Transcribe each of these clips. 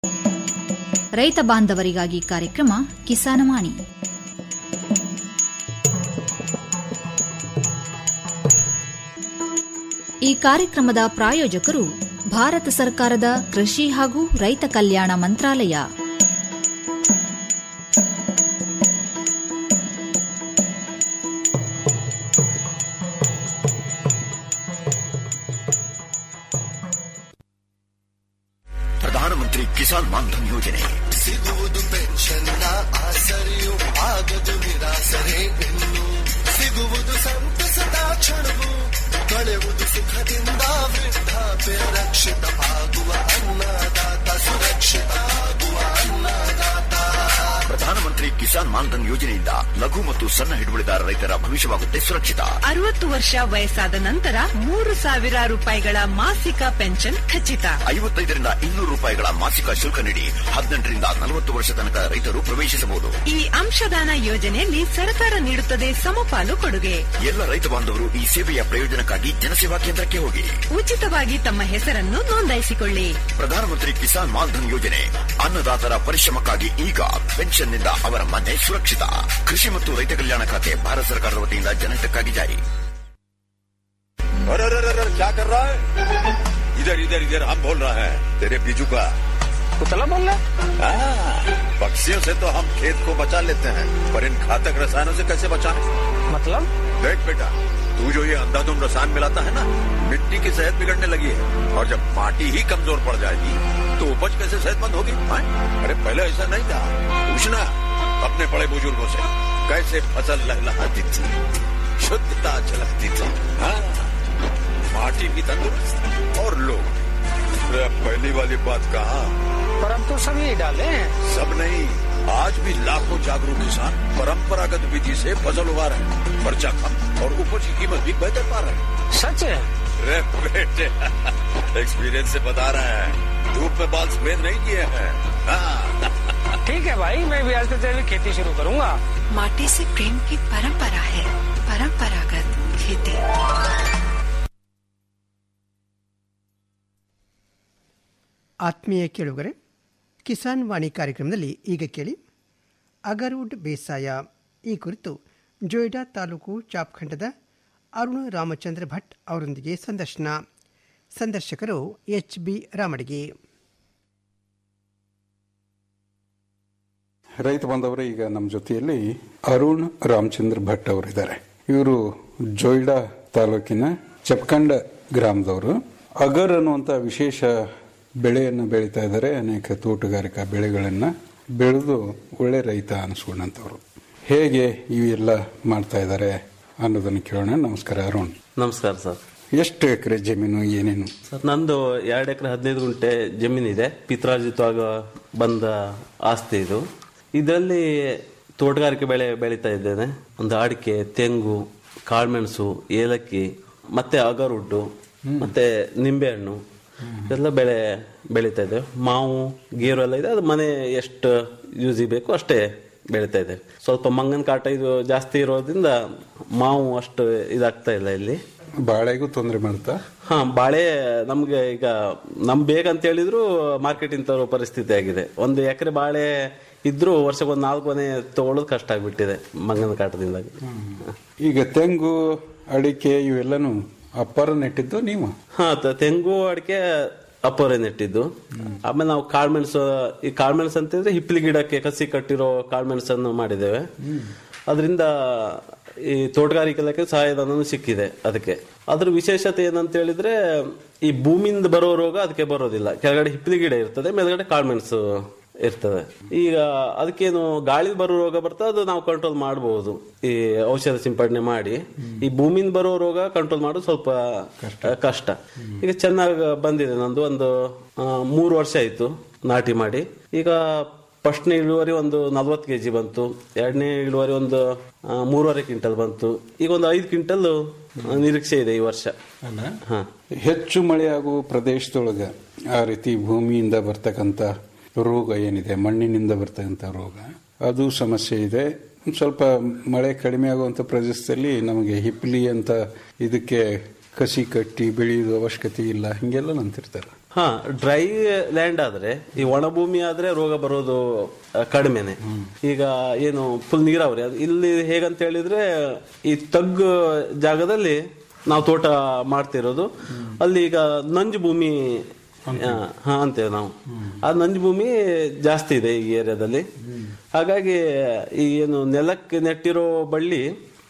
ರೈತ ಬಾಂಧವರಿಗಾಗಿ ಕಾರ್ಯಕ್ರಮ ಕಿಸಾನವಾಣಿ ಈ ಕಾರ್ಯಕ್ರಮದ ಪ್ರಾಯೋಜಕರು ಭಾರತ ಸರ್ಕಾರದ ಕೃಷಿ ಹಾಗೂ ರೈತ ಕಲ್ಯಾಣ ಮಂತ್ರಾಲಯ ಪ್ರಧಾನಮಂತ್ರಿ ಕಿಸಾನ್ ಮಾನ್ಧನ್ ಯೋಜನೆ ಸಿಗುವುದು ಪೆನ್ಷನ್ನ ಆಸರೆಯು ಆಗದು ನಿರಾಸರೆ ಇನ್ನು ಸಿಗುವುದು ಸಂತಸದ ಕ್ಷಣವು ಕಳೆಯುವುದು ಸುಖದಿಂದ ವೃದ್ಧಾಪ್ಯ ರಕ್ಷಿತ ಆಗುವ ಅನ್ನದಾತ ಸುರಕ್ಷಿತ ಆಗುವ ಅನ್ನದಾತ ಪ್ರಧಾನಮಂತ್ರಿ ಕಿಸಾನ್ ಮಾನ್ಧನ್ ಯೋಜನೆಯಿಂದ ಲಘು ಮತ್ತು ಸಣ್ಣ ಹಿಡುವಳಿದಾರ ರೈತರ ಭವಿಷ್ಯವಾಗುತ್ತೆ ಸುರಕ್ಷಿತ ಅರವತ್ತು ವರ್ಷ ವಯಸ್ಸಾದ ನಂತರ ಮೂರು ಸಾವಿರ ರೂಪಾಯಿಗಳ ಮಾಸಿಕ ಪೆನ್ಷನ್ ಖಚಿತ ಐವತ್ತೈದರಿಂದ ಇನ್ನೂರು ರೂಪಾಯಿಗಳ ಮಾಸಿಕ ಶುಲ್ಕ ನೀಡಿ ಹದಿನೆಂಟರಿಂದ ನಲವತ್ತು ವರ್ಷ ತನಕ ರೈತರು ಪ್ರವೇಶಿಸಬಹುದು ಈ ಅಂಶದಾನ ಯೋಜನೆಯಲ್ಲಿ ಸರ್ಕಾರ ನೀಡುತ್ತದೆ ಸಮಪಾಲು ಕೊಡುಗೆ ಎಲ್ಲ ರೈತ ಬಾಂಧವರು ಈ ಸೇವೆಯ ಪ್ರಯೋಜನಕ್ಕಾಗಿ ಜನಸೇವಾ ಕೇಂದ್ರಕ್ಕೆ ಹೋಗಿ ಉಚಿತವಾಗಿ ತಮ್ಮ ಹೆಸರನ್ನು ನೋಂದಾಯಿಸಿಕೊಳ್ಳಿ ಪ್ರಧಾನಮಂತ್ರಿ ಕಿಸಾನ್ ಮಾನ್ಧನ್ ಯೋಜನೆ ಅನ್ನದಾತರ ಪರಿಶ್ರಮಕ್ಕಾಗಿ ಈಗ ಪೆನ್ಷನ್ನಿಂದ ಅವರ ಮನೆ ಸುರಕ್ಷಿತ ಕೃಷಿ ಮತ್ತು ರೈತ ಕಲ್ಯಾಣ ಖಾತೆ ಭಾರತ ಸರ್ಕಾರದ ವತಿಯಿಂದ ಜನಹಿತಕ್ಕಾಗಿ ಜಾರಿ अरे अरे अरे अरे, क्या कर रहा है इधर इधर इधर हम बोल रहा है तेरे बीजू का कुतला बोल रहा हाँ, पक्षियों से तो हम खेत को बचा लेते हैं पर इन घातक रसायनों से कैसे बचाएं मतलब देख बेटा तू जो ये अंधाधुंध रसायन मिलाता है ना मिट्टी की सेहत बिगड़ने लगी है और जब माटी ही कमजोर पड़ जाएगी तो उपज कैसे सेहतमंद होगी हाँ? अरे पहले ऐसा नहीं था पूछना अपने बड़े बुजुर्गों से कैसे फसल लहलहाती थी शुद्धता झलकती थी हाँ माटी भी तंदुरुस्त और लोग अरे अब पहली वाली बात कहा पर हम तो सब यही डाले हैं सब नहीं आज भी लाखों जागरूक किसान परंपरागत विधि से फसल उगा रहे हैं खर्चा कम और उपज की कीमत भी बेहतर पा रहे हैं सच है अरे बेटे एक्सपीरियंस से बता रहे हैं धूप में बाल सफेद नहीं किए हैं हाँ, ठीक है भाई मैं भी आज से तेरी खेती शुरू करूंगा माटी से प्रेम की परंपरा है परंपरागत खेती ಆತ್ಮೀಯ ಕೇಳುಗರೆ ಕಿಸಾನ್ ವಾಣಿ ಕಾರ್ಯಕ್ರಮದಲ್ಲಿ ಈಗ ಕೇಳಿ ಅಗರ್ವುಡ್ ಬೇಸಾಯ ಈ ಕುರಿತು ಜೊಯ್ಡಾ ತಾಲೂಕು ಚಾಪ್ಖಂಡದ ಅರುಣ ರಾಮಚಂದ್ರ ಭಟ್ ಅವರೊಂದಿಗೆ ಸಂದರ್ಶನ ಸಂದರ್ಶಕರು ಎಚ್ ಬಿ ರಾಮಡಿಗೆ ರೈತ ಬಾಂಧವರೇ ಈಗ ನಮ್ಮ ಜೊತೆಯಲ್ಲಿ ಅರುಣ್ ರಾಮಚಂದ್ರ ಭಟ್ ಅವರಿದ್ದಾರೆ ಇವರು ಜೊಯ್ಡಾ ತಾಲೂಕಿನ ಚಪ್ಕಂಡ ಗ್ರಾಮದವರು ಅಗರ್ ಅನ್ನುವಂತ ವಿಶೇಷ ಬೆಳೆಯನ್ನು ಬೆಳೀತಾ ಇದ್ದಾರೆ ಅನೇಕ ತೋಟಗಾರಿಕಾ ಬೆಳೆಗಳನ್ನ ಬೆಳೆದು ಒಳ್ಳೆ ರೈತ ಅನಿಸ್ಕೊಂಡಂತವ್ರು ಹೇಗೆ ಇವೆಲ್ಲ ಮಾಡ್ತಾ ಇದ್ದಾರೆ ಅನ್ನೋದನ್ನು ಕೇಳೋಣ ನಮಸ್ಕಾರ ಅರುಣ್ ನಮಸ್ಕಾರ ಸರ್ ಎಷ್ಟು ಎಕರೆ ಜಮೀನು ಏನೇನು ಸರ್ ನಂದು ಎರಡು ಎಕರೆ ಹದಿನೈದು ಗುಂಟೆ ಜಮೀನಿದೆ ಪಿತ್ರಾರ್ಜಿತವಾಗ ಬಂದ ಆಸ್ತಿ ಇದು ಇದರಲ್ಲಿ ತೋಟಗಾರಿಕೆ ಬೆಳೆ ಬೆಳೀತಾ ಇದ್ದೇನೆ ಒಂದು ಅಡಿಕೆ ತೆಂಗು ಕಾಳುಮೆಣಸು ಏಲಕ್ಕಿ ಮತ್ತೆ ಅಗರುಡ್ಡು ಮತ್ತೆ ನಿಂಬೆಹಣ್ಣು ಎಲ್ಲ ಬೆಳೆ ಬೆಳೀತಾ ಇದ್ದೇವೆ ಮಾವು ಗೇರು ಎಲ್ಲ ಇದೆ ಅದು ಮನೆ ಎಷ್ಟು ಯೂಸಿಗೆ ಬೇಕು ಅಷ್ಟೇ ಬೆಳೀತಾ ಇದೆ ಸ್ವಲ್ಪ ಮಂಗನ ಕಾಟ ಇದು ಜಾಸ್ತಿ ಇರೋದ್ರಿಂದ ಮಾವು ಅಷ್ಟು ಇದಾಗ್ತಾ ಇಲ್ಲ ಇಲ್ಲಿ ಬಾಳೆಗೂ ತೊಂದರೆ ಮಾಡ್ತಾ ಹಾ ಬಾಳೆ ನಮ್ಗೆ ಈಗ ನಮ್ ಬೇಕಂತ ಹೇಳಿದ್ರು ಮಾರ್ಕೆಟಿಂಗ್ ತರೋ ಪರಿಸ್ಥಿತಿ ಆಗಿದೆ ಒಂದು ಎಕರೆ ಬಾಳೆ ಇದ್ರೂ ವರ್ಷಕ್ಕೊಂದು ನಾಲ್ಕು ಮನೆ ತಗೊಳ್ಳೋದು ಕಷ್ಟ ಆಗ್ಬಿಟ್ಟಿದೆ ಮಂಗನ ಕಾಟದಿಂದಾಗಿ ಈಗ ತೆಂಗು ಅಡಿಕೆ ಇವೆಲ್ಲನೂ ಅಪ್ಪರ ನೆಟ್ಟಿದ್ದು ನೀವು ಹಾ ತ- ತೆಂಗು ಅಡಿಕೆ ಅಪ್ಪರೆ ನೆಟ್ಟಿದ್ದು ಆಮೇಲೆ ನಾವು ಕಾಳ್ಮೆಣಸು ಈ ಕಾಳ್ಮೆಣಸು ಅಂತಂದ್ರೆ ಹಿಪ್ಪಲಿ ಗಿಡಕ್ಕೆ ಕಸಿ ಕಟ್ಟಿರೋ ಕಾಳ್ಮೆಣಸನ್ನು ಮಾಡಿದ್ದೇವೆ ಅದರಿಂದ ಈ ತೋಟಗಾರಿಕೆ ಇಲಾಖೆ ಸಹಾಯಧನ ಸಿಕ್ಕಿದೆ ಅದಕ್ಕೆ ಅದ್ರ ವಿಶೇಷತೆ ಏನಂತ ಹೇಳಿದ್ರೆ ಈ ಭೂಮಿಯಿಂದ ಬರೋ ರೋಗ ಅದಕ್ಕೆ ಬರೋದಿಲ್ಲ ಕೆಳಗಡೆ ಹಿಪ್ಪಲಿ ಗಿಡ ಇರ್ತದೆ ಮೇಲ್ಗಡೆ ಕಾಳ್ಮೆಣಸು ಇರ್ತದೆ ಈಗ ಅದಕ್ಕೇನು ಗಾಳಿ ಬರೋ ರೋಗ ಬರ್ತದೆ ಅದು ನಾವು ಕಂಟ್ರೋಲ್ ಮಾಡಬಹುದು ಈ ಔಷಧ ಸಿಂಪಡಣೆ ಮಾಡಿ ಈ ಭೂಮಿಯಿಂದ ಬರೋ ರೋಗ ಕಂಟ್ರೋಲ್ ಮಾಡೋದು ಸ್ವಲ್ಪ ಆ, ಕಷ್ಟ ಈಗ ಚೆನ್ನಾಗಿ ಬಂದಿದೆ ನಂದು ಒಂದು ಆ, ಮೂರು ವರ್ಷ ಆಯ್ತು ನಾಟಿ ಮಾಡಿ ಈಗ ಫಸ್ಟ್ನೇ ಇಳುವರಿ ಒಂದು ನಲ್ವತ್ತು ಕೆಜಿ ಬಂತು ಎರಡನೇ ಇಳುವರಿ ಒಂದು ಆ, ಮೂರುವರೆ ಕ್ವಿಂಟಲ್ ಬಂತು ಈಗ ಒಂದು ಐದು ಕ್ವಿಂಟಲ್ ಆ, ನಿರೀಕ್ಷೆ ಇದೆ ಈ ವರ್ಷ ಹಾ ಹೆಚ್ಚು ಮಳೆಯಾಗುವ ಪ್ರದೇಶದೊಳಗ ಆ ರೀತಿ ಭೂಮಿಯಿಂದ ಬರ್ತಕ್ಕಂಥ ರೋಗ ಏನಿದೆ ಮಣ್ಣಿನಿಂದ ಬರ್ತಕ್ಕಂಥ ರೋಗ ಅದು ಸಮಸ್ಯೆ ಇದೆ ಒಂದ್ ಸ್ವಲ್ಪ ಮಳೆ ಕಡಿಮೆ ಆಗುವಂತ ಪ್ರದೇಶದಲ್ಲಿ ನಮಗೆ ಹಿಪ್ಲಿ ಅಂತ ಇದಕ್ಕೆ ಕಸಿ ಕಟ್ಟಿ ಬೆಳೆಯುವ ಅವಶ್ಯಕತೆ ಇಲ್ಲ ಹಿಂಗೆಲ್ಲ ನಂತಿರ್ತಾರೆ ಹಾ ಡ್ರೈ ಲ್ಯಾಂಡ್ ಆದ್ರೆ ಈ ಒಣ ಭೂಮಿ ಆದ್ರೆ ರೋಗ ಬರೋದು ಆ, ಕಡಿಮೆನೆ ಈಗ ಏನು ಫುಲ್ ನೀರಾವರಿ ಅದು ಇಲ್ಲಿ ಹೇಗಂತ ಹೇಳಿದ್ರೆ ಈ ತಗ್ಗು ಜಾಗದಲ್ಲಿ ನಾವು ತೋಟ ಮಾಡ್ತಿರೋದು ಅಲ್ಲಿ ಈಗ ನಂಜು ಭೂಮಿ ಆ, ಹಾ ಅಂತೇವೆ ನಾವು ಆ ನಂಜು ಭೂಮಿ ಜಾಸ್ತಿ ಇದೆ ಈ ಏರಿಯಾದಲ್ಲಿ ಹಾಗಾಗಿ ಈ ಏನು ನೆಲಕ್ಕೆ ನೆಟ್ಟಿರೋ ಬಳ್ಳಿ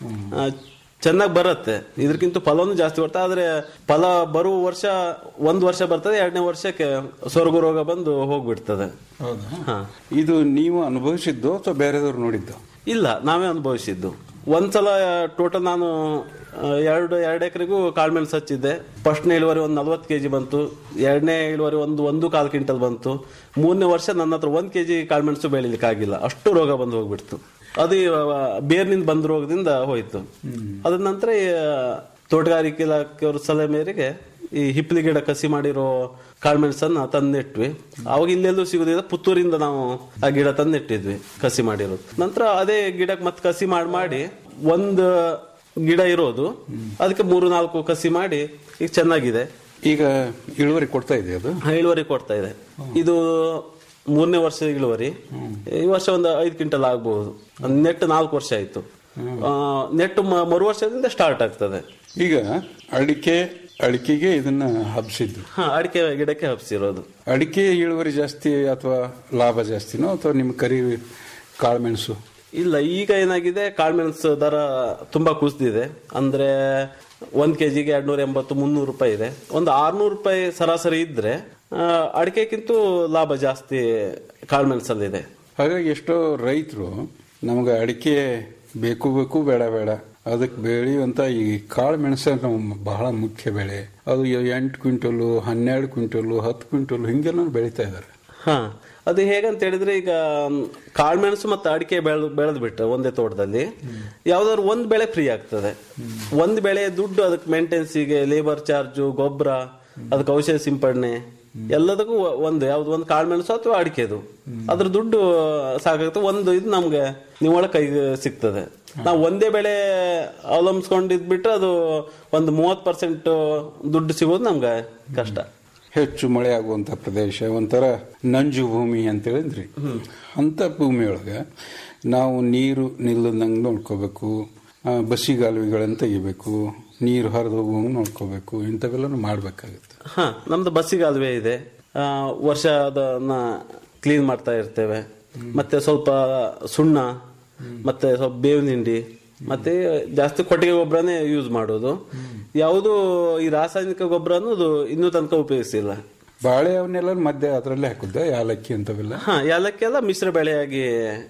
ಚೆನ್ನಾಗಿ ಬರುತ್ತೆ ಇದಕ್ಕಿಂತ ಫಲನೂ ಜಾಸ್ತಿ ಬರ್ತದೆ ಆದ್ರೆ ಫಲ ಬರುವ ವರ್ಷ ಒಂದ್ ವರ್ಷ ಬರ್ತದೆ ಎರಡನೇ ವರ್ಷಕ್ಕೆ ಸ್ವರ್ಗ ರೋಗ ಬಂದು ಹೋಗ್ಬಿಡ್ತದೆ ಹೌದಾ ಹಾ ಇದು ನೀವು ಅನುಭವಿಸಿದ್ದು ಅಥವಾ ಬೇರೆದವ್ರು ನೋಡಿದ್ದು ಇಲ್ಲ ನಾವೇ ಅನುಭವಿಸಿದ್ದು ಒಂದ್ಸಲ ಟೋಟಲ್ ನಾನು ಆ, ಎರಡು ಎರಡು ಎಕರೆಗೂ ಕಾಳ್ಮೆಣಸು ಹಚ್ಚಿದ್ದೆ ಫಸ್ಟ್ನೇ ಇಳುವರಿ ಒಂದು ನಲ್ವತ್ತು ಕೆಜಿ ಬಂತು ಎರಡನೇ ಇಳುವರಿ ಒಂದು ಒಂದು ಕಾಲು ಕ್ವಿಂಟಲ್ ಬಂತು ಮೂರನೇ ವರ್ಷ ನನ್ನ ಹತ್ರ ಒಂದು ಕೆಜಿ ಕಾಳ್ಮೆಣಸು ಬೆಳಿಲಿಕ್ಕೆ ಆಗಿಲ್ಲ ಅಷ್ಟು ರೋಗ ಬಂದು ಹೋಗ್ಬಿಡ್ತು ಅದು ಈ, ಆ, ಬೇರ್ನಿಂದ ಬಂದ ರೋಗದಿಂದ ಹೋಯ್ತು ಅದ ನಂತರ ಈ, ಆ, ತೋಟಗಾರಿಕೆ ಇಲಾಖೆಯವ್ರ ಸಲಹೆ ಮೇರೆಗೆ ಈ ಹಿಪ್ಲಿ ಗಿಡ ಕಸಿ ಮಾಡಿರೋ ಕಾಳ್ಮೆಣಸನ್ನ ತಂದು ನೆಟ್ವಿ ಅವಾಗ ಇಲ್ಲೆಲ್ಲೂ ಸಿಗುದಿಲ್ಲ ಪುತ್ತೂರಿಂದ ನಾವು ಆ ಗಿಡ ತಂದು ನೆಟ್ಟಿದ್ವಿ ಕಸಿ ಮಾಡಿರೋದು ನಂತರ ಅದೇ ಗಿಡಕ್ಕೆ ಮತ್ತೆ ಕಸಿ ಮಾಡಿ ಮಾಡಿ ಒಂದು ಗಿಡ ಇರೋದು ಅದಕ್ಕೆ ಮೂರು ನಾಲ್ಕು ಕಸಿ ಮಾಡಿ ಈಗ ಚೆನ್ನಾಗಿದೆ ಈಗ ಇಳುವರಿ ಕೊಡ್ತಾ ಇದೆ ಅದು ಹಾ, ಇಳುವರಿ ಕೊಡ್ತಾ ಇದೆ ಇದು ಮೂರನೇ ವರ್ಷದ ಇಳುವರಿ ಈ ವರ್ಷ ಒಂದು ಐದು ಕ್ವಿಂಟಲ್ ಆಗಬಹುದು ನೆಟ್ ನಾಲ್ಕು ವರ್ಷ ಆಯ್ತು ಆ, ನೆಟ್ ಮ- ಮರು ವರ್ಷದಿಂದ ಸ್ಟಾರ್ಟ್ ಆಗ್ತದೆ ಈಗ ಅಡಿಕೆ ಅಡಿಕೆಗೆ ಇದನ್ನ ಹಬ್ಸಿದ್ದು ಹಾ ಅಡಿಕೆ ಗಿಡಕ್ಕೆ ಹಬ್ಸಿರೋದು ಅಡಿಕೆ ಇಳುವರಿ ಜಾಸ್ತಿ ಅಥವಾ ಲಾಭ ಜಾಸ್ತಿನೋ ಅಥವಾ ನಿಮ್ಮ ಕರಿ ಕಾಳುಮೆಣಸು ಇಲ್ಲ ಈಗ ಏನಾಗಿದೆ ಕಾಳ್ಮೆಣಸು ದರ ತುಂಬಾ ಕುಸಿದಿದೆ ಅಂದ್ರೆ ಒಂದ್ ಕೆಜಿಗೆ ಎರಡ್ನೂರ ಎಂಬತ್ತು ಮುನ್ನೂರು ರೂಪಾಯಿ ಇದೆ ಒಂದು ಆರ್ನೂರು ರೂಪಾಯಿ ಸರಾಸರಿ ಇದ್ರೆ ಆ, ಅಡಿಕೆಗಿಂತೂ ಲಾಭ ಜಾಸ್ತಿ ಕಾಳ್ಮೆಣಸಲ್ಲಿದೆ ಹಾಗಾಗಿ ಎಷ್ಟೋ ರೈತರು ನಮಗೆ ಅಡಿಕೆ ಬೇಕು ಬೇಕು ಬೇಡ ಬೇಡ ಅದಕ್ಕೆ ಬೆಳೆಯುವಂತ ಈ ಕಾಳು ಮೆಣಸ ನಮ್ಮ ಬಹಳ ಮುಖ್ಯ ಬೆಳೆ ಅದು ಎಂಟು ಕ್ವಿಂಟಲು ಹನ್ನೆರಡು ಕ್ವಿಂಟಲು ಹತ್ತು ಕ್ವಿಂಟಲು ಹಿಂಗೆಲ್ಲ ಬೆಳೀತಾ ಇದ್ದಾರೆ ಹಾ ಅದು ಹೇಗಂತ ಹೇಳಿದ್ರೆ ಈಗ ಮ್, ಕಾಳ್ಮೆಣಸು ಮತ್ತು ಅಡಿಕೆ ಬೆಳೆದು ಬೆಳೆದು ಬಿಟ್ರೆ ಒಂದೇ ತೋಟದಲ್ಲಿ ಯಾವ್ದಾದ್ರು ಒಂದ್ ಬೆಳೆ ಫ್ರೀ ಆಗ್ತದೆ ಒಂದ್ ಬೆಳೆ ದುಡ್ಡು ಅದಕ್ಕೆ ಮೇಂಟೆನ್ಸಿಗೆ ಲೇಬರ್ ಚಾರ್ಜು ಗೊಬ್ಬರ ಅದಕ್ಕೆ ಔಷಧ ಸಿಂಪಡಣೆ ಎಲ್ಲದಕ್ಕೂ ಒ- ಒಂದು ಯಾವ್ದು ಒಂದು ಕಾಳ್ಮೆಣಸು ಅಥವಾ ಅಡಿಕೆದು ಅದ್ರ ದುಡ್ಡು ಸಾಕಾಗುತ್ತೆ ಒಂದು ಇದು ನಮ್ಗೆ ನಿವ್ವಳ ಕೈಗೆ ಸಿಗ್ತದೆ ನಾವು ಒಂದೇ ಬೆಳೆ ಅವಲಂಬಿಸ್ಕೊಂಡಿದ್ಬಿಟ್ರೆ ಅದು ಒಂದು ಮೂವತ್ ಪರ್ಸೆಂಟ್ ದುಡ್ಡು ಸಿಗೋದು ನಮ್ಗೆ ಕಷ್ಟ ಹೆಚ್ಚು ಮಳೆ ಆಗುವಂತ ಪ್ರದೇಶ ಒಂಥರ ನಂಜು ಭೂಮಿ ಅಂತ ಹೇಳಿದ್ರಿ ಅಂತ ಭೂಮಿಯೊಳಗೆ ನಾವು ನೀರು ನಿಲ್ಲದಂಗೆ ನೋಡ್ಕೋಬೇಕು ಆ, ಬಸಿಗಾಲುವೆಗಳನ್ನು ತೆಗಿಬೇಕು ನೀರು ಹರಿದು ಹೋಗುವಂಗೆ ನೋಡ್ಕೋಬೇಕು ಇಂಥವೆಲ್ಲ ಮಾಡಬೇಕಾಗುತ್ತೆ ಹಾ ನಮ್ದು ಬಸ್ಸಿಗಾಲುವೆ ಇದೆ ಆ, ವರ್ಷ ಅದನ್ನ ಕ್ಲೀನ್ ಮಾಡ್ತಾ ಇರ್ತೇವೆ ಮತ್ತೆ ಸ್ವಲ್ಪ ಸುಣ್ಣ ಮತ್ತೆ ಸ್ವಲ್ಪ ಬೇವಿನ ಹಿಂಡಿ ಮತ್ತೆ ಜಾಸ್ತಿ ಕೊಟ್ಟಿಗೆ ಗೊಬ್ಬರನೇ ಯೂಸ್ ಮಾಡೋದು ಯಾವುದು ಈ ರಾಸಾಯನಿಕ ಗೊಬ್ಬರ ಅನ್ನೋದು ಇನ್ನೂ ತನಕ ಉಪಯೋಗಿಸಿಲ್ಲ ಬಾಳೆ ಅವನ್ನೆಲ್ಲ ಮಧ್ಯೆ ಅದರಲ್ಲೇ ಹಾಕುದ ಯಾಲಕ್ಕಿ ಅಂತವೆಲ್ಲ ಹಾ ಎಲ್ಲಕ್ಕೆಲ್ಲ ಮಿಶ್ರ ಬೆಳೆಯಾಗಿ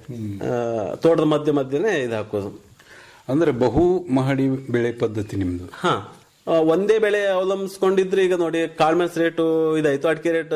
ಆ, ತೋಟದ ಮಧ್ಯೆ ಮಧ್ಯೆನೆ ಇದು ಹಾಕೋದು ಅಂದ್ರೆ ಬಹು ಮಹಡಿ ಬೆಳೆ ಪದ್ಧತಿ ನಿಮ್ದು ಹಾ ಆ, ಒಂದೇ ಬೆಳೆ ಅವಲಂಬಿಸ್ಕೊಂಡಿದ್ರೆ ಈಗ ನೋಡಿ ಕಾಳ್ಮೆಣಸ್ ರೇಟು ಇದಾಯ್ತು ಅಡಿಕೆ ರೇಟ್